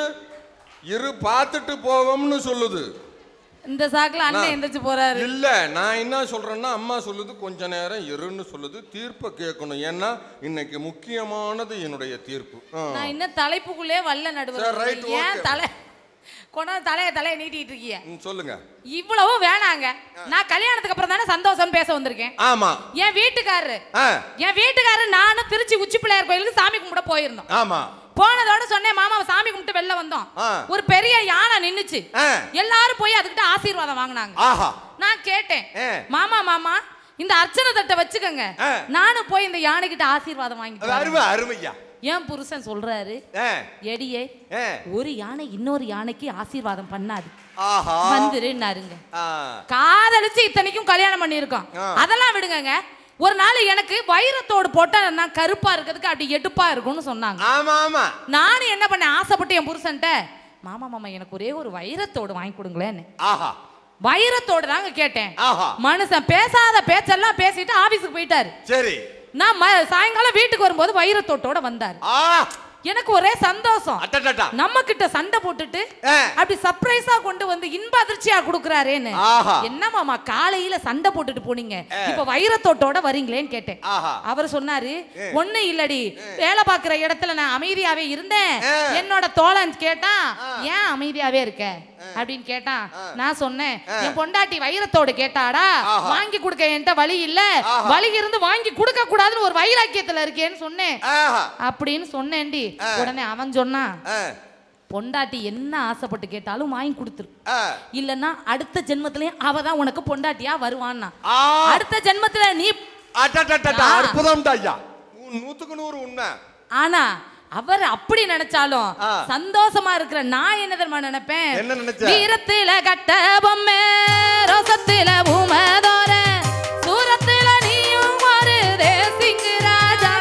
இரு பார்த்துட்டு போவோம்னு சொல்லுது இந்த சாக்குல அண்ணன் நான்- எந்திரிச்சு போறாரு இல்ல நான் என்ன சொல்றேன்னா அம்மா சொல்லுது கொஞ்ச நேரம் இருன்னு சொல்லுது தீர்ப்பை கேட்கணும் ஏன்னா இன்னைக்கு முக்கியமானது என்னுடைய தீர்ப்பு ஆ. நான் இன்னும் தலைப்புக்குள்ளே வல்ல சரி, நடுவர் right, ஏன் okay. தலை கொண்டாந்து தலைய தலைய நீட்டிட்டு இருக்கீங்க ம், சொல்லுங்க இவ்வளவு வேணாங்க நான் கல்யாணத்துக்கு அப்புறம் தானே சந்தோஷம் பேச வந்திருக்கேன் ஆமா என் வீட்டுக்காரரு ஆ, என் வீட்டுக்காரரு நானும் திருச்சி உச்சி பிள்ளையார் கோயிலுக்கு சாமி கும்பிட போயிருந்தோம் ஆமா போனதோட சொன்னேன் மாமா சாமி கும்பிட்டு வெளில வந்தோம் ஆ. ஒரு பெரிய யானை நின்னுச்சு ஆ, எல்லாரும் போய் அதுகிட்ட ஆசீர்வாதம் வாங்கினாங்க ஆஹா நான் கேட்டேன் ஆ. மாமா மாமா இந்த அர்ச்சனை தட்டை வச்சுக்கோங்க ஆ. நானும் போய் இந்த யானை கிட்ட ஆசீர்வாதம் அது வாங்கிட்டு அருமை அருமையா என் புருஷன் சொல்றாரு ஆ, எடியே ஆ, ஒரு யானை இன்னொரு யானைக்கு ஆசீர்வாதம் பண்ணாது ஆஹா வந்துருன்னாருங்க ஆ, காதலிச்சு இத்தனைக்கும் கல்யாணம் பண்ணியிருக்கோம் ஆ. அதெல்லாம் விடுங்கங்க ஒரு நாள் எனக்கு வைரத்தோடு போட்டா நான் கருப்பா இருக்கிறதுக்கு அப்படி எடுப்பா இருக்கும்னு சொன்னாங்க ஆமா ஆமா நானும் என்ன பண்ணேன் ஆசைப்பட்டு என் புருஷன்ட்ட மாமா மாமா எனக்கு ஒரே ஒரு வைரத்தோடு வாங்கி கொடுங்களேன்னு ஆஹா வைரத்தோடு தாங்க கேட்டேன் ஆஹா மனுஷன் பேசாத பேச்செல்லாம் பேசிட்டு ஆபீஸுக்கு போயிட்டாரு சரி நான் ம- சாயங்காலம் வீட்டுக்கு வரும்போது வைரத்தோட்டோட வந்தாரு ஆ எனக்கு ஒரே சந்தோஷம் அட்டட்டா நம்ம கிட்ட சண்டை போட்டுட்டு ஆ. அப்படி சர்ப்ரைஸா கொண்டு வந்து இன்ப அதிர்ச்சியா கொடுக்கறாரேன்னு ஆஹா. என்ன மாமா காலையில சண்டை போட்டுட்டு போனீங்க இப்ப வைரத்தோட்டோட வரீங்களேன்னு கேட்டேன் ஆஹா அவர் சொன்னாரு ஒண்ணு இல்லடி வேலை பார்க்கிற இடத்துல நான் அமைதியாவே இருந்தேன் ஆ. என்னோட தோழன் கேட்டான் ஏன் அமைதியாவே இருக்க அப்படின்னு கேட்டான் நான் சொன்னேன் என் பொண்டாட்டி வைரத்தோடு கேட்டாடா ஆஹா. வாங்கி கொடுக்க என்கிட்ட வழி இல்ல ஆஹா. வழி இருந்து வாங்கி கொடுக்க கூடாதுன்னு ஒரு வைராக்கியத்துல இருக்கேன்னு சொன்னேன் ஆஹா அப்படின்னு சொன்னேன்டி ஆ. உடனே அவன் சொன்னான் ஆ, பொண்டாட்டி என்ன ஆசைப்பட்டு கேட்டாலும் வாங்கி கொடுத்துரு ஆ. இல்லன்னா அடுத்த ஜென்மத்திலயும் அவ தான் உனக்கு பொண்டாட்டியா வருவான்னா ஆ. அடுத்த ஜென்மத்துல நீ அட்டட்டட்டா, ஆ. அற்புதம் ஐயா நூத்துக்கு நூறு உண்மை ஆனா அவர் அப்படி நினைச்சாலும் ஆ. சந்தோஷமா இருக்கிற நான் என்ன தெரியுமா நினைப்பேன் என்ன நினைச்ச? வீரத்தில கட்ட பொம்மை ரோசத்தில பூமதோர சூரத்தில நீயும் ஒரு தேசிங்கு ராஜா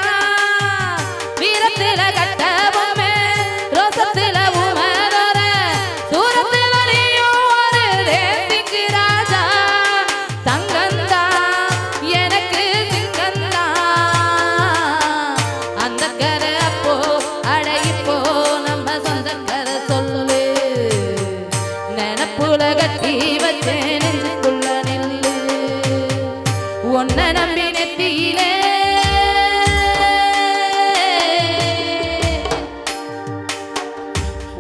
வீரத்தில கட்ட பொம்மை ரோசத்தில பூமதோர சூரத்தில நீயும் ஒரு தேசிங்கு ராஜா தங்கந்தா எனக்கு சிங்கந்தா அந்த கரை அப்போ அட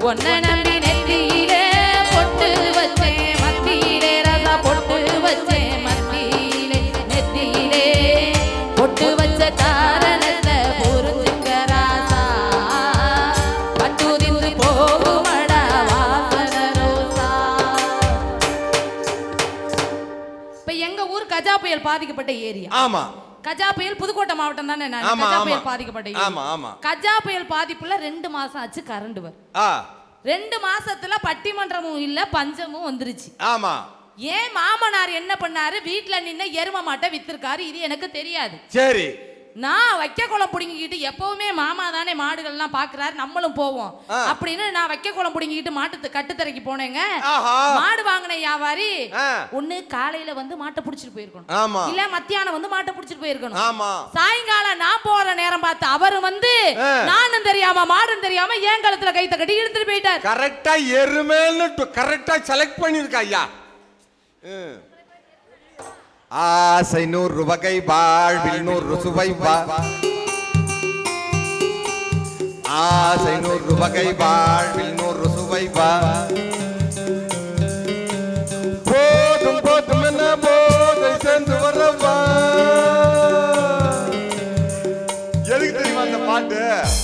ஒன்ன நம்பி நெத்தியிலே பொட்டு வச்சேன் மத்தியிலே ரசா பொட்டு வச்சேன் மத்தியிலே நெத்தியிலே பொட்டு வச்ச காரணத்தை புரிஞ்சுக்க ராசா பட்டுதிந்து போகுமடா வாசன ரோசா இப்ப எங்க ஊர் கஜா புயல் பாதிக்கப்பட்ட ஏரியா ஆமா கஜா புயல் புதுக்கோட்டை மாவட்டம் தானே நான் ஆமா, கஜா ஆமா. புயல் பாதிக்கப்பட்ட ஏரியா. ஆமா, ஆமா. கஜா புயல் பாதிப்புல ரெண்டு மாசம் ஆச்சு கரண்ட் வரும் ஆ ரெண்டு மாசத்துல பட்டிமன்றமும் இல்ல பஞ்சமும் வந்துருச்சு ஆமா ஏன் மாமனார் என்ன பண்ணாரு வீட்ல நின்னு எரும மாட்டை வித்திருக்காரு இது எனக்கு தெரியாது சரி நான் வைக்க குளம் பிடுங்கிக்கிட்டு எப்பவுமே மாமா தானே மாடுகள்லாம் பாக்குறாரு நம்மளும் போவோம் ஆ. அப்படின்னு நான் வைக்க குளம் பிடுங்கிக்கிட்டு மாட்டு கட்டுத்தரைக்கு போனேங்க ஆஹா மாடு வாங்கின வியாபாரி ஆ. ஒண்ணு காலையில வந்து மாட்டை புடிச்சிட்டு போயிருக்கணும் ஆமா இல்ல மத்தியானம் வந்து மாட்டை புடிச்சிட்டு போயிருக்கணும் ஆமா சாயங்காலம் நான் போற நேரம் பார்த்து அவர் வந்து ஆ. நானும் தெரியாம மாடும் தெரியாம ஏன் கழுத்துல கைத்த கட்டி இழுத்துட்டு போயிட்டார் கரெக்டா எருமேன்னு கரெக்டா செலக்ட் பண்ணிருக்கா ஐயா ம். ஆசை நூறு வகை வாழ்வில் நூறு சுவை வா ஆசை நூறு வகை வாழ்வில் நூறு சுவை வா போதும் போதும் என்ன போதை சேர்ந்து வரவா எதுக்கு தெரியுமா அந்த பாட்டு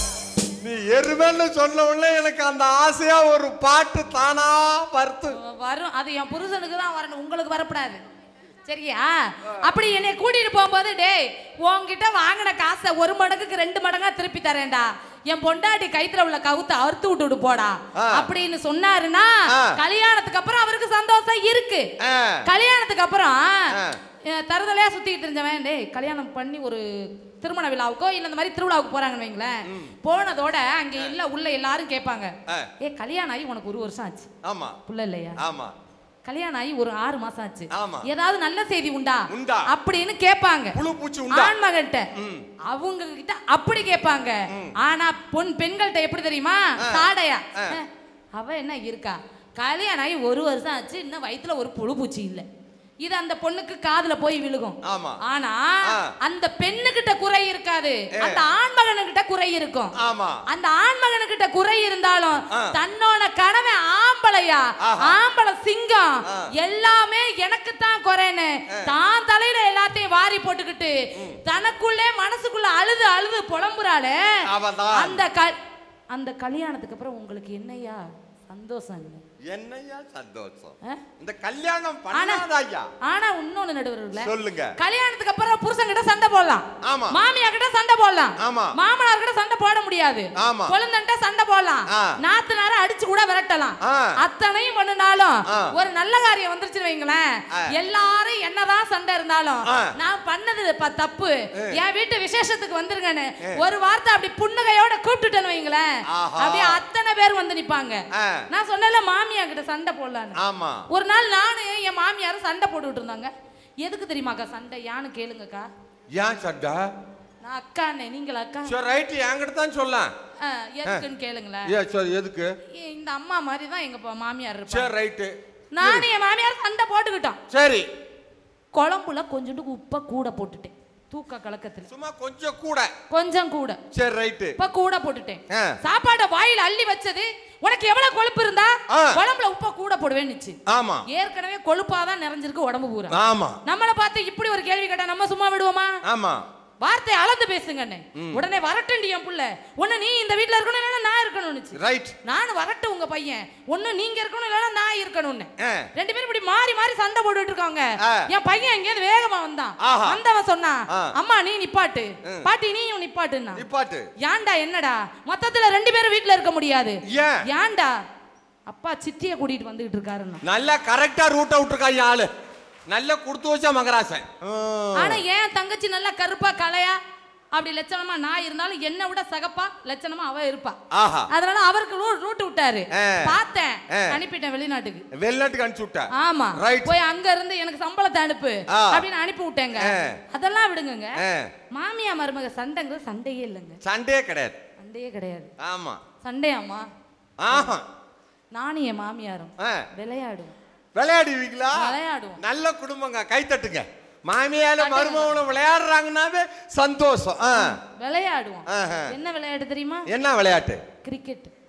நீ எருமைன்னு சொன்ன உடனே எனக்கு அந்த ஆசையா ஒரு பாட்டு தானா வருத்து வரும் அது என் புருஷனுக்கு தான் வரணும் உங்களுக்கு வரக்கூடாது சரியா அப்படி என்னை கூட்டிட்டு போகும்போது டேய் உன்கிட்ட வாங்கின காசை ஒரு மடங்குக்கு ரெண்டு மடங்கா திருப்பி தரேன்டா என் பொண்டாட்டி கைத்துல உள்ள கவுத்த அறுத்து விட்டுட்டு போடா ஆ. அப்படின்னு சொன்னாருன்னா ஆ. கல்யாணத்துக்கு அப்புறம் அவருக்கு சந்தோஷம் இருக்கு ஆ. கல்யாணத்துக்கு அப்புறம் ஆ. அஹ், தருதலையா சுத்திட்டு இருந்தவன் டேய் கல்யாணம் பண்ணி ஒரு திருமண விழாவுக்கோ இல்ல இந்த மாதிரி திருவிழாவுக்கு போறாங்கன்னு வைங்களேன் போனதோட அங்க இல்ல உள்ள எல்லாரும் கேட்பாங்க ஆ. ஏ கல்யாணம் ஆகி உனக்கு ஒரு வருஷம் ஆச்சு ஆமா புள்ள இல்லையா ஆமா கல்யாணம் ஆகி ஒரு ஆறு மாசம் ஆச்சு ஆமா. ஏதாவது நல்ல செய்தி உண்டா உண்டா? அப்படின்னு கேட்பாங்க புழு பூச்சி உண்டா ஆண் மகன்கிட்ட ம். அவங்க கிட்ட அப்படி கேட்பாங்க ஆனா பொன் பெண்கள்கிட்ட எப்படி தெரியுமா சாடையா ஆ. அஹ், அவ என்ன இருக்கா கல்யாணம் ஆகி ஒரு வருஷம் ஆச்சு இன்னும் வயித்துல ஒரு புழு பூச்சி இல்ல இது அந்த பொண்ணுக்கு காதுல போய் விழுகும் ஆமா. ஆனா ஆ. அந்த பெண்ணுகிட்ட குறை இருக்காது அந்த ஆண் மகனுகிட்ட குறை இருக்கும் ஆமா அந்த ஆண்மகனுக்கிட்ட குறை இருந்தாலும் ஆ. தன்னோட கணவன் ஆம்பளையா ஆஹா. ஆம்பளை சிங்கம் ஆ. எல்லாமே எனக்கு தான் குறைன்னு தான் தலையில எல்லாத்தையும் வாரி போட்டுக்கிட்டு தனக்குள்ளே மனசுக்குள்ள அழுது அழுது புலம்புறாளே அவதான். அந்த க- அந்த கல்யாணத்துக்கு அப்புறம் உங்களுக்கு என்னையா சந்தோஷம் இல்லை என்னையா சந்தோஷம் ஆ? இந்த கல்யாணம் ஆனா பண்ணாதா ஐயா ஆனா இன்னொன்னு நடுவர்கள சொல்லுங்க கல்யாணத்துக்கு அப்புறம் புருஷன் கிட்ட சண்டை போடலாம் ஆமா. மாமியா கிட்ட சண்டை போடலாம் ஆமா. மாமனார் கிட்ட சண்டை போட முடியாது ஆமா. கொழுந்தன்ட்ட சண்டை போடலாம் ஆ. நாத்தனார அடிச்சு கூட விரட்டலாம் ஆ. அத்தனையும் பண்ணினாலும் ஆ. ஒரு நல்ல காரியம் வந்துருச்சுன்னு வைங்களேன் ஆ. எல்லாரும் என்னதான் சண்டை இருந்தாலும் ஆ. நான் பண்ணது ப- தப்பு என் வீட்டு விசேஷத்துக்கு வந்துருங்கன்னு ஒரு வார்த்தை அப்படி புன்னகையோட கூப்பிட்டுட்டேன்னு வைங்களேன் ஆஹா. அப்படியே அத்தனை பேர் வந்து நிப்பாங்க ஆ. நான் சொன்னல மாமியா கிட்ட சண்டை போடலான்னு ஆமா ஒரு நாள் நானு என் மாமியாரும் சண்டை போட்டுக்கிட்டு இருந்தாங்க எதுக்கு தெரியுமாக்கா சண்டை யான்னு கேளுங்கக்கா ஏன் சட்டா நான் அக்காண்ணே நீங்கள் அக்கா சரி ரைட்டு என்கிட்ட தான் சொல்லலாம் ஆ, எதுக்குன்னு கேளுங்களேன் ஏ சரி எதுக்கு இந்த அம்மா மாதிரி தான் எங்க பா- மாமியார் இருப்பாங்க சரி ரைட்டு நானும் என் மாமியார் சண்டை போட்டுக்கிட்டோம் சரி குழம்புல கொஞ்சோண்டு உப்பை கூட போட்டுட்டேன் தூக்க கலக்கத்துல சும்மா கொஞ்சம் கூட கொஞ்சம் கூட சரி ரைட்டு உப்ப கூட போட்டுட்டேன் ஆ. சாப்பாடை வாயில அள்ளி வச்சது உனக்கு எவ்வளவு கொழுப்பு இருந்தா ஆ. குழம்புல உப்ப கூட போடுவேன்னுச்சு ஆமா ஏற்கனவே கொழுப்பாதான் நிறைஞ்சிருக்கு உடம்பு பூரா ஆமா நம்மள பார்த்து இப்படி ஒரு கேள்வி கேட்டா நம்ம சும்மா விடுவோமா ஆமா வார்த்தை அளந்து பேசுங்கண்ணே உடனே வரட்டுண்டி என் புள்ள ஒண்ணு நீ இந்த வீட்ல இருக்கணும் இல்லைன்னா நான் இருக்கணும்னுச்சு ரைட் நானும் வரட்டும் உங்க பையன் ஒண்ணு நீங்க இருக்கணும் இல்லைன்னா நான் இருக்கணும்னு ஆ. ரெண்டு பேரும் இப்படி மாறி மாறி சண்டை போட்டுட்டு இருக்காங்க ஆ. என் பையன் எங்கேயாவது வேகமா வந்தான் ஆஹா. வந்தவன் சொன்னான் ஆ. அம்மா நீ நிப்பாட்டு ம். பாட்டி நீயும் நிப்பாட்டுன்னா நிப்பாட்டு ஏன்டா என்னடா மொத்தத்துல ரெண்டு பேரும் வீட்ல இருக்க முடியாது ஏன் ஏன்டா அப்பா சித்திய கூட்டிட்டு வந்துகிட்டு இருக்காருன்னா நல்லா கரெக்டா ரூட்டை விட்டுருக்கா ஐயா ஆளு நல்லா கொடுத்து வச்சா மகராசன் ஆனா ஏன் தங்கச்சி நல்லா கருப்பா கலையா அப்படி லட்சணமா நான் இருந்தாலும் என்னை விட சகப்பா லட்சணமா அவ இருப்பா ஆஹா அதனால அவருக்கு ரூ- ரூட் விட்டாரு ஆ. பார்த்தேன் ஆ. அனுப்பிட்டேன் வெளிநாட்டுக்கு வெளிநாட்டுக்கு அனுப்பிச்சு விட்ட ஆமா Right. போய் அங்க இருந்து எனக்கு சம்பளத்தை அனுப்பு ஆ. அப்படின்னு அனுப்பி விட்டேங்க ஆ. அதெல்லாம் விடுங்கங்க ஆ. மாமியா மருமக சண்டைங்கிறது சண்டையே இல்லைங்க சண்டையே கிடையாது சண்டையே கிடையாது ஆமா சண்டையாம்மா ஆஹா நானும் என் மாமியாரும் ஆ. விளையாடுவோம் விளையாடுவீங்களா விளையாடுவோம் நல்ல குடும்பங்க கை தட்டுங்க மாமியால மருமகளும் விளையாடுறாங்கன்னாவே சந்தோஷம் ஆ. விளையாடுவோம் ஆஹா. என்ன விளையாட்டு தெரியுமா என்ன விளையாட்டு கிரிக்கெட்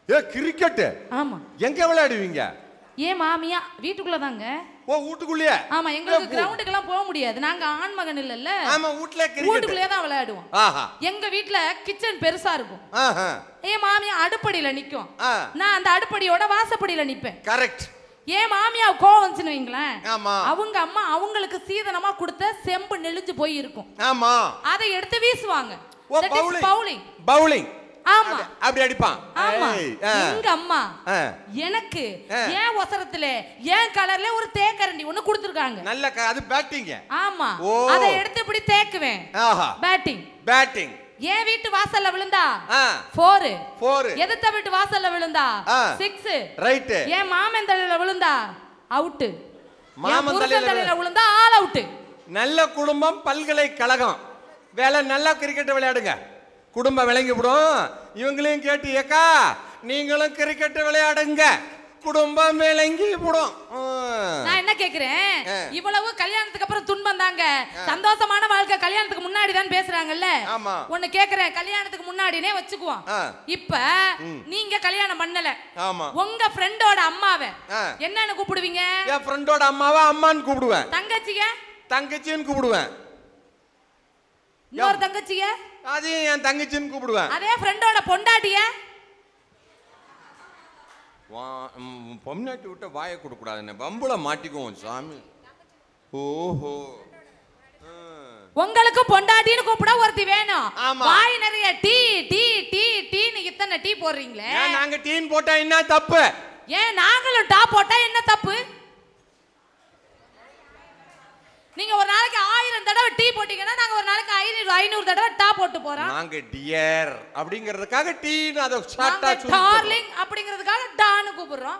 ஏ கிரிக்கெட் ஆமா எங்க விளையாடுவீங்க ஏன் மாமியா வீட்டுக்குள்ள தாங்க ஓ வீட்டுக்குள்ளேயே ஆமா எங்களுக்கு ஏ, ஊ- கிரவுண்டுக்கெல்லாம் போக முடியாது நாங்க ஆண் மகன் இல்லல்ல ஆமா வீட்ல கிரிக்கெட் வீட்டுக்குள்ளேயே தான் விளையாடுவோம் ஆஹா எங்க வீட்ல கிச்சன் பெருசா இருக்கும் ஆஹா என் மாமியா அடுப்படியில நிக்கும் ஆ நான் அந்த அடுப்படியோட வாசப்படியில நிப்பேன் கரெக்ட் ஏன் மாமியா கோவம் வந்துச்சுன்னு வைங்களேன் ஆமா அவங்க அம்மா அவங்களுக்கு சீதனமா கொடுத்த செம்பு நெளிஞ்சு போய் இருக்கும் ஆமா அதை எடுத்து வீசுவாங்க ஓ That is bowling bowling. Bowling ஆமா அப்படி அடிப்பான் ஆமா ஏய், ஆ, எங்க அம்மா ஆ. எனக்கு ஆ. ஏன் ஒசரத்துல ஏன் கலர்ல ஒரு தேக்கரண்டி ஒண்ணு கொடுத்துருக்காங்க நல்ல க- அது பேட்டிங்க ஆமா ஓ. அதை எடுத்து இப்படி தேக்குவேன் ஆஹா பேட்டிங் பேட்டிங் ஏன் வீட்டு வாசல்ல விழுந்தா ஆ ஃபோர் ஃபோர் எதிர்த்த வீட்டு வாசல்ல விழுந்தா ஆ. சிக்ஸ் ரைட் ஏன் மாமன் தலையில விழுந்தா அவுட் மாமன் மாமன் தலையில தலையில விழுந்தா ஆல் அவுட் நல்ல குடும்பம் பல்கலைக்கழகம் வேலை நல்லா கிரிக்கெட் விளையாடுங்க குடும்பம் விளங்கி விடும் இவங்களையும் கேட்டு ஏக்கா நீங்களும் கிரிக்கெட் விளையாடுங்க குடும்பம் விளங்கி விடும் ம். நான் என்ன கேக்குறேன் ஆ. இவ்வளவு கல்யாணத்துக்கு அப்புறம் துன்பம் தாங்க சந்தோஷமான வாழ்க்கை கல்யாணத்துக்கு முன்னாடி தான் பேசுறாங்கல்ல ஆமா. ஒண்ணு கேக்குறேன் கல்யாணத்துக்கு முன்னாடினே வச்சுக்குவோம் ஆ. இப்ப நீங்க கல்யாணம் பண்ணல ஆமா உங்க ஃப்ரெண்டோட அம்மாவை ஆ. என்னன்னு கூப்பிடுவீங்க என் ஃப்ரெண்டோட அம்மாவை அம்மான்னு கூப்பிடுவேன் தங்கச்சிய தங்கச்சின்னு கூப்பிடுவேன் இன்னொரு தங்கச்சிய அதையும் என் தங்கச்சின்னு கூப்பிடுவேன் அதே ஃப்ரெண்டோட பொண்டாட்டிய வா- ம், பொம்னாட்டி விட்ட வாயை கொடுக்கூடாதுன்னு பம்புல மாட்டிக்குவோம் சாமி ஓஹோ ம். உங்களுக்கு பொண்டாட்டின்னு கூப்பிட ஒருத்தி வேணும் ஆமா. வாய் நிறைய டீ டீ டீ டீன்னு இத்தனை டீ போடுறீங்களே ஏன் நாங்க டீன் போட்டா என்ன தப்பு ஏன் நாங்களும் டா போட்டா என்ன தப்பு நீங்க ஒரு நாளைக்கு ஆயிரம் தடவை டீ போட்டீங்கன்னா நாங்க ஒரு நாளைக்கு ஐநூறு ஐநூறு தடவை டா போட்டு போறோம் நாங்க டியர் அப்படிங்கிறதுக்காக டீன்னு அதை ஷார்ட்டா நாங்க டார்லிங் அப்படிங்கிறதுக்காக டான்னு கூப்பிடுறோம்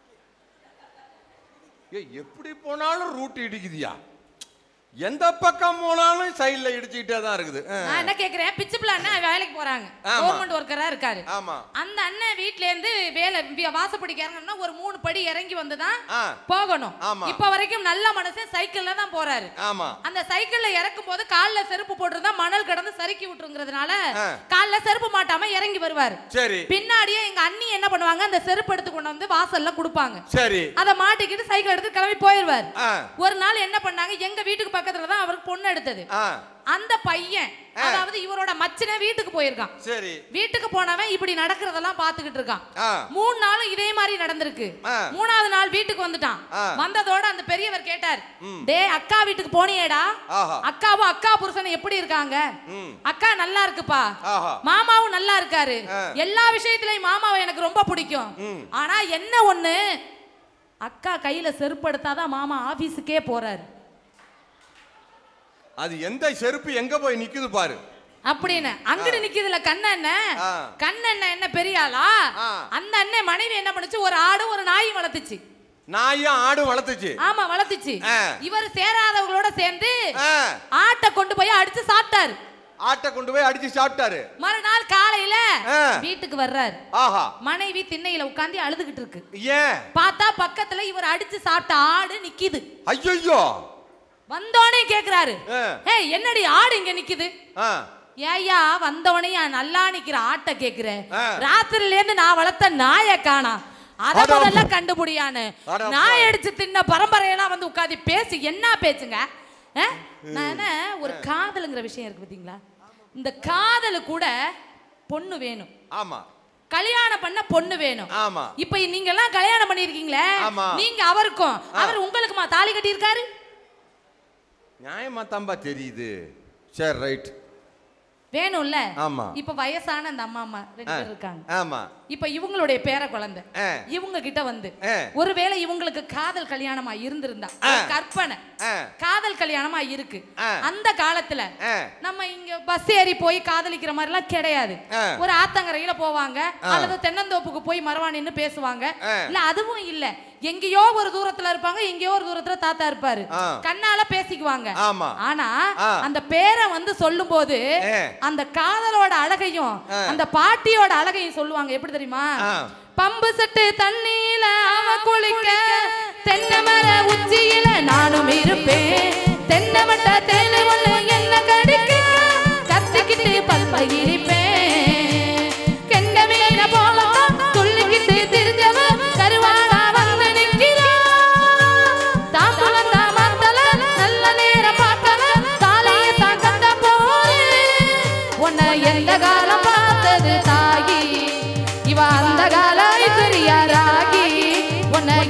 ஏய் எப்படி போனாலும் ரூட் இடிக்குதியா எந்த பக்கம் போனாலும் சைடுல இடிச்சுக்கிட்டே தான் இருக்குது ஆ. நான் என்ன கேக்குறேன் பிச்சு பிள்ளை அண்ணன் வேலைக்கு போறாங்க ஆமா. கவர்மெண்ட் ஒர்க்கரா இருக்காரு ஆமா அந்த அண்ணன் வீட்ல இருந்து வேலை வி- வாசப்படிக்கு இறங்கணும்னா ஒரு மூணு படி இறங்கி வந்து தான் ஆ. போகணும் ஆமா. இப்ப வரைக்கும் நல்ல மனுஷன் சைக்கிள்ல தான் போறாரு ஆமா அந்த சைக்கிள்ல இறக்கும் போது கால்ல செருப்பு போட்டிருந்தா மணல் கடந்து சறுக்கி விட்டுருங்கிறதுனால ஆ. கால்ல செருப்பு மாட்டாம இறங்கி வருவாரு சரி பின்னாடியே எங்க அண்ணி என்ன பண்ணுவாங்க அந்த செருப்பு எடுத்து கொண்டு வந்து வாசல்ல கொடுப்பாங்க சரி அதை மாட்டிக்கிட்டு சைக்கிள் எடுத்து கிளம்பி போயிடுவாரு ஆ ஒரு நாள் என்ன பண்ணாங்க எங்க வீட்டுக்கு பக்கத்துல தான் அவருக்கு பொண்ணு எடுத்தது ஆ அந்த பையன் அதாவது இவரோட மச்சனே வீட்டுக்கு போயிருக்கான் சரி வீட்டுக்கு போனவன் இப்படி நடக்கிறதெல்லாம் பாத்துக்கிட்டு இருக்கான் ஆ மூணு நாளும் இதே மாதிரி நடந்திருக்கு ஆ. மூணாவது நாள் வீட்டுக்கு வந்துட்டான் ஆ. வந்ததோட அந்த பெரியவர் கேட்டார் டே அக்கா வீட்டுக்கு போனியேடா ஆஹா அக்காவும் அக்கா புருஷனும் எப்படி இருக்காங்க ம் அக்கா நல்லா இருக்குப்பா ஆஹா மாமாவும் நல்லா இருக்காரு ஆ. எல்லா விஷயத்திலயும் மாமாவை எனக்கு ரொம்ப பிடிக்கும் ம். ஆனா என்ன ஒண்ணு அக்கா கையில செருப்பு எடுத்தாதான் மாமா ஆபீஸுக்கே போறாரு அது எந்த செருப்பு எங்க போய் நிக்குது பாரு அப்படின்னு அங்கிட்டு நிக்குதுல கண்ணண்ணன் ஆ. கண்ணண்ணன் என்ன பெரிய ஆளா ஆ. அந்த அண்ணன் மனைவி என்ன பண்ணுச்சு ஒரு ஆடு ஒரு நாய் வளர்த்துச்சு நாயும் ஆடும் வளர்த்துச்சு ஆமா வளர்த்துச்சு ஆ. இவர் சேராதவங்களோட சேர்ந்து ஆ, ஆட்டை கொண்டு போய் அடிச்சு சாப்பிட்டாரு ஆட்டை கொண்டு போய் அடிச்சு சாப்பிட்டாரு மறுநாள் காலையில ஆ. வீட்டுக்கு வர்றாரு ஆஹா மனைவி திண்ணையில உட்கார்ந்து அழுதுகிட்டு இருக்கு ஏன் பார்த்தா பக்கத்துல இவர் அடிச்சு சாப்பிட்ட ஆடு நிக்குது ஐயோ வந்தோடனே கேக்குறாரு ஆ. ஏய் என்னடி ஆடு இங்க நிக்குது ஆ ஏய்யா வந்தவனே நல்லா நிக்கிற ஆட்டை கேக்குற ஆ. ராத்திரில இருந்து நான் வளர்த்த நாயை காணா அத அட. முதல்ல கண்டுபிடியான்னு அட. நாய் அடிச்சு தின்ன பரம்பரையெல்லாம் வந்து உட்காந்து பேசி என்ன பேச்சுங்க ஆ? நான் என்ன ஒரு காதலுங்கிற விஷயம் இருக்கு பாத்தீங்களா இந்த காதலு கூட பொண்ணு வேணும் ஆமா கல்யாணம் பண்ண பொண்ணு வேணும் ஆமா இப்ப நீங்க எல்லாம் கல்யாணம் பண்ணிருக்கீங்களே ஆமா. நீங்க அவருக்கும் அவர் உங்களுக்குமா தாலி கட்டி இருக்காரு நியாயமா தான்பா தெரியுது சரி ரைட் வேணும்ல ஆமா. இப்ப வயசான அந்த அம்மா அம்மா ரெண்டு பேர் இருக்காங்க ஆமா இப்ப இவங்களுடைய பேர குழந்தை ஆ. இவங்க கிட்ட வந்து ஆ. ஒருவேளை இவங்களுக்கு காதல் கல்யாணமா இருந்திருந்தா ஒரு கற்பனை ஆ. காதல் கல்யாணமா இருக்கு ஆ. அந்த காலத்துல ஆ. நம்ம இங்க பஸ் ஏறி போய் காதலிக்கிற மாதிரி எல்லாம் கிடையாது ஆ. ஒரு ஆத்தங்கரையில போவாங்க அல்லது தென்னந்தோப்புக்கு போய் மரவா நின்னு பேசுவாங்க ஆ. இல்ல அதுவும் இல்ல எங்கேயோ ஒரு தூரத்துல இருப்பாங்க எங்கேயோ ஒரு தூரத்துல தாத்தா இருப்பாரு ஆ. கண்ணால பேசிக்குவாங்க ஆமா. ஆனா ஆ. அந்த பேரை வந்து சொல்லும் போது ஆ. அந்த காதலோட அழகையும் ஆ. அந்த பாட்டியோட அழகையும் சொல்லுவாங்க எப்படி தெரியுமா ஆ. பம்பு செட்டு தண்ணியில அவ குளிக்க தென்னை மர உச்சியில நானும் இருப்பேன் தென்னை மட்ட தேனு ஒண்ணு என்ன கடிக்க கத்திக்கிட்டு பல்ப இருப்பேன் கெண்ட மீன போல துள்ளி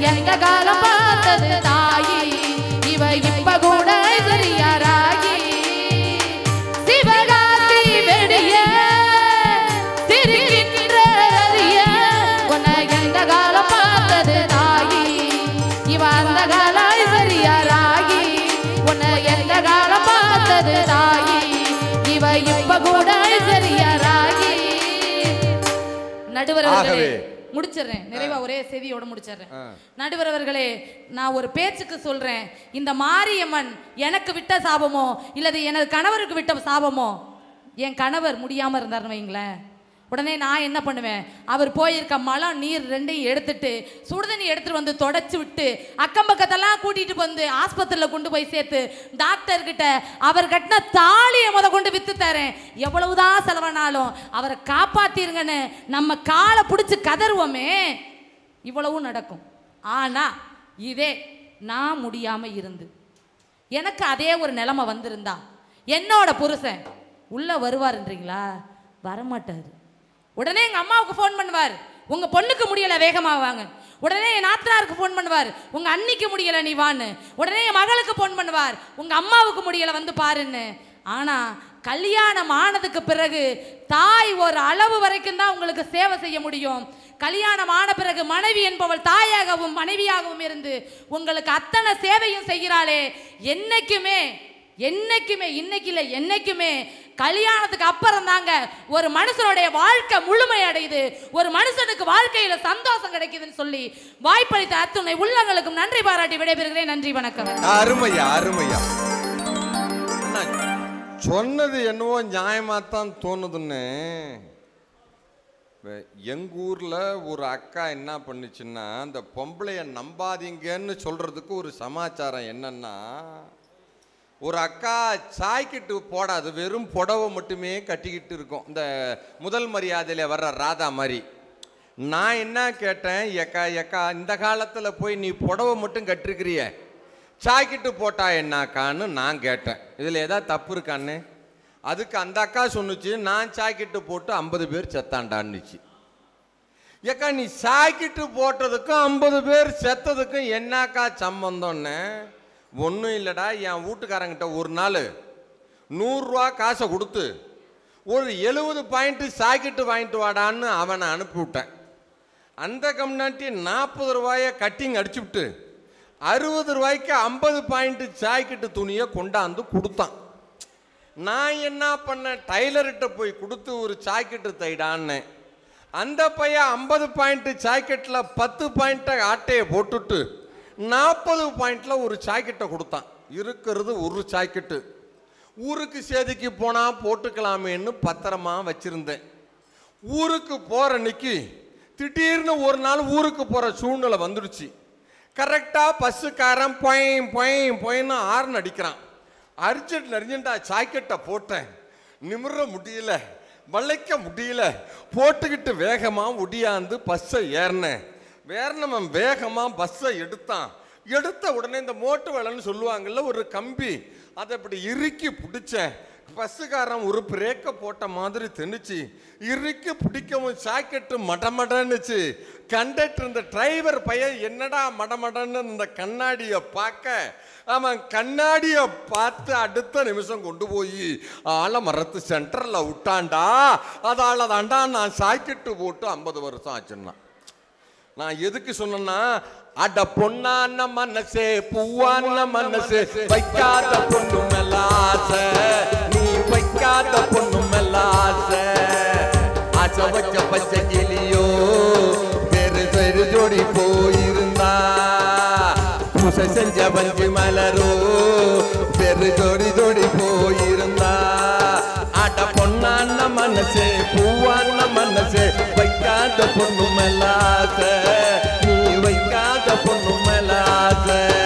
எந்த காலம் பார்த்தது தாயி இவ இப்ப கூட சரியாராகி சிவகாசி வெடிய சிரிக்கின்ற அரிய உன்னை எந்த காலம் பார்த்தது தாயி இவ அந்த காலம் சரியாராகி உன்னை எந்த காலம் பார்த்தது தாயி இவ இப்ப கூட சரியாராகி நடுவர் அவர்களே ஆகவே. முடிச்சிடுறேன் நிறைவா ஒரே செய்தியோட முடிச்சிடுறேன் ஆ. நடுவர் அவர்களே நான் ஒரு பேச்சுக்கு சொல்றேன் இந்த மாரியம்மன் எனக்கு விட்ட சாபமோ இல்லது எனது கணவருக்கு விட்ட சாபமோ என் கணவர் முடியாம இருந்தாருன்னு வைங்களேன் உடனே நான் என்ன பண்ணுவேன் அவர் போயிருக்க மலம் நீர் ரெண்டையும் எடுத்துட்டு சுடுதண்ணி எடுத்துட்டு வந்து தொடச்சு விட்டு அக்கம் பக்கத்தெல்லாம் கூட்டிட்டு வந்து ஆஸ்பத்திரியில் கொண்டு போய் சேர்த்து டாக்டர் கிட்ட அவர் கட்டின தாலியை முத கொண்டு வித்து தரேன் எவ்வளவுதான் செலவானாலும் அவரை காப்பாத்திருங்கன்னு நம்ம காலை பிடிச்சி கதறுவோமே இவ்வளவும் நடக்கும் ஆனா இதே நான் முடியாம இருந்து எனக்கு அதே ஒரு நிலைமை வந்திருந்தா என்னோட புருஷன் உள்ள வருவாருன்றீங்களா வரமாட்டாரு உடனே எங்க அம்மாவுக்கு ஃபோன் பண்ணுவார் உங்க பொண்ணுக்கு முடியல வேகமா வாங்க உடனே என் நாத்தனாருக்கு ஃபோன் பண்ணுவார் உங்க அண்ணிக்கு முடியல நீ வான்னு உடனே என் மகளுக்கு ஃபோன் பண்ணுவார் உங்க அம்மாவுக்கு முடியல வந்து பாருன்னு ஆனா கல்யாணம் ஆனதுக்கு பிறகு தாய் ஒரு அளவு வரைக்கும் தான் உங்களுக்கு சேவை செய்ய முடியும் கல்யாணம் ஆன பிறகு மனைவி என்பவள் தாயாகவும் மனைவியாகவும் இருந்து உங்களுக்கு அத்தனை சேவையும் செய்கிறாளே என்னைக்குமே என்னைக்குமே இன்னைக்கு இல்லை என்னைக்குமே கல்யாணத்துக்கு அப்புறம் தாங்க ஒரு மனுஷனுடைய வாழ்க்கை முழுமை அடையுது ஒரு மனுஷனுக்கு வாழ்க்கையில சந்தோஷம் கிடைக்குதுன்னு சொல்லி வாய்ப்பளித்த அத்துணை உள்ளங்களுக்கும் நன்றி பாராட்டி விடைபெறுகிறேன் நன்றி வணக்கம் அருமையா அருமையா அண்ணா, சொன்னது என்னவோ நியாயமாத்தான் தோணுதுன்னு வே- எங்க ஊர்ல ஒரு அக்கா என்ன பண்ணுச்சுன்னா அந்த பொம்பளைய நம்பாதீங்கன்னு சொல்றதுக்கு ஒரு சமாச்சாரம் என்னன்னா ஒரு அக்கா சாய்க்கிட்டு போடாது வெறும் புடவை மட்டுமே கட்டிக்கிட்டு இருக்கும் இந்த முதல் மரியாதையில வர்ற ராதா மாதிரி நான் என்ன கேட்டேன் எக்கா எக்கா இந்த காலத்தில் போய் நீ புடவை மட்டும் கட்டிருக்கிறிய சாய்க்கிட்டு போட்டா என்னாக்கான்னு நான் கேட்டேன் இதில் ஏதாவது தப்பு இருக்கான்னு அதுக்கு அந்த அக்கா சொன்னுச்சு நான் சாய்க்கிட்டு போட்டு ஐம்பது பேர் செத்தாண்டான்னுச்சு ஏக்கா நீ சாய்க்கிட்டு போட்டதுக்கும் ஐம்பது பேர் செத்ததுக்கும் என்னக்கா சம்பந்தம்னு ஒன்றும் இல்லைடா என் வீட்டுக்காரங்கிட்ட ஒரு நாள் நூறுரூவா காசை கொடுத்து ஒரு எழுபது பாயிண்ட்டு சாய்க்கிட்டு வாங்கிட்டு வாடான்னு அவனை அனுப்பிவிட்டேன் அந்த கம்னாட்டி நாற்பது ரூபாயை கட்டிங் அடிச்சுவிட்டு அறுபது ரூபாய்க்கு ஐம்பது பாயிண்ட்டு சாய்க்கிட்டு துணியை கொண்டாந்து கொடுத்தான் நான் என்ன பண்ணேன் டைலர்கிட்ட போய் கொடுத்து ஒரு ஜாக்கெட்டு தைடான்னு அந்த பையன் ஐம்பது பாயிண்ட்டு ஜாக்கெட்டில் பத்து பாயிண்ட்டை ஆட்டையை போட்டுட்டு நாற்பது பாயிண்டில் ஒரு ஜாக்கெட்டை கொடுத்தான் இருக்கிறது ஒரு ஜாக்கெட்டு ஊருக்கு சேதிக்கு போனால் போட்டுக்கலாமேன்னு பத்திரமா வச்சுருந்தேன் ஊருக்கு போகிற அன்னைக்கு திடீர்னு ஒரு நாள் ஊருக்கு போகிற சூழ்நிலை வந்துடுச்சு கரெக்டாக பஸ்ஸுக்காரன் பொயின் பொயின் பொயின்னு ஆர்ன் அடிக்கிறான் அர்ஜென்ட் அர்ஜென்ட்டா ஜாக்கெட்டை போட்டேன் நிமிர முடியல வளைக்க முடியல போட்டுக்கிட்டு வேகமாக ஒடியாந்து பஸ்ஸை ஏறினேன் வேறினவன் வேகமாக பஸ்ஸை எடுத்தான் எடுத்த உடனே இந்த மோட்டு வேலைன்னு சொல்லுவாங்கல்ல ஒரு கம்பி அதை இப்படி இறுக்கி பிடிச்சேன் பஸ்ஸுக்காரன் ஒரு பிரேக்கை போட்ட மாதிரி திணிச்சு இறுக்கி பிடிக்கவும் ஜாக்கெட்டு மடமடன்னுச்சு கண்டக்டர் இந்த டிரைவர் பையன் என்னடா மடமடன்னு இந்த கண்ணாடியை பார்க்க அவன் கண்ணாடியை பார்த்து அடுத்த நிமிஷம் கொண்டு போய் ஆலமரத்து சென்டரில் விட்டான்டா அதால தாண்டா நான் சாக்கெட்டு போட்டு ஐம்பது வருஷம் ஆச்சுன்னா நான் எதுக்கு சொன்னேன்னா அட பொண்ணான மனசே பூவான மனசே வைக்காத பொண்ணு மேல ஆசை நீ வைக்காத பொண்ணு மேல ஆசை ஆசை வச்ச பச்சை கிளியோ பெரு பெரு ஜோடி போயிருந்தா பூசை செஞ்ச பஞ்சு மலரோ பெரு ஜோடி ஜோடி போயிருந்தா அட பொண்ணான மனசே பூவான மனசே வைக்காத பொண்ணு மேலாச நீ வைக்காத பொண்ணு மேலாச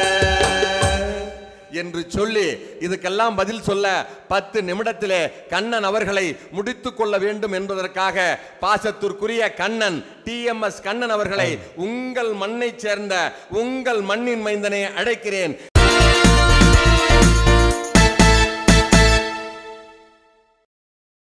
என்று சொல்லி இதுக்கெல்லாம் பதில் சொல்ல பத்து நிமிடத்திலே கண்ணன் அவர்களை முடித்துக் கொள்ள வேண்டும் என்பதற்காக பாசத்திற்குரிய கண்ணன் டிஎம்எஸ் கண்ணன் அவர்களை உங்கள் மண்ணை சேர்ந்த உங்கள் மண்ணின் மைந்தனை அழைக்கிறேன்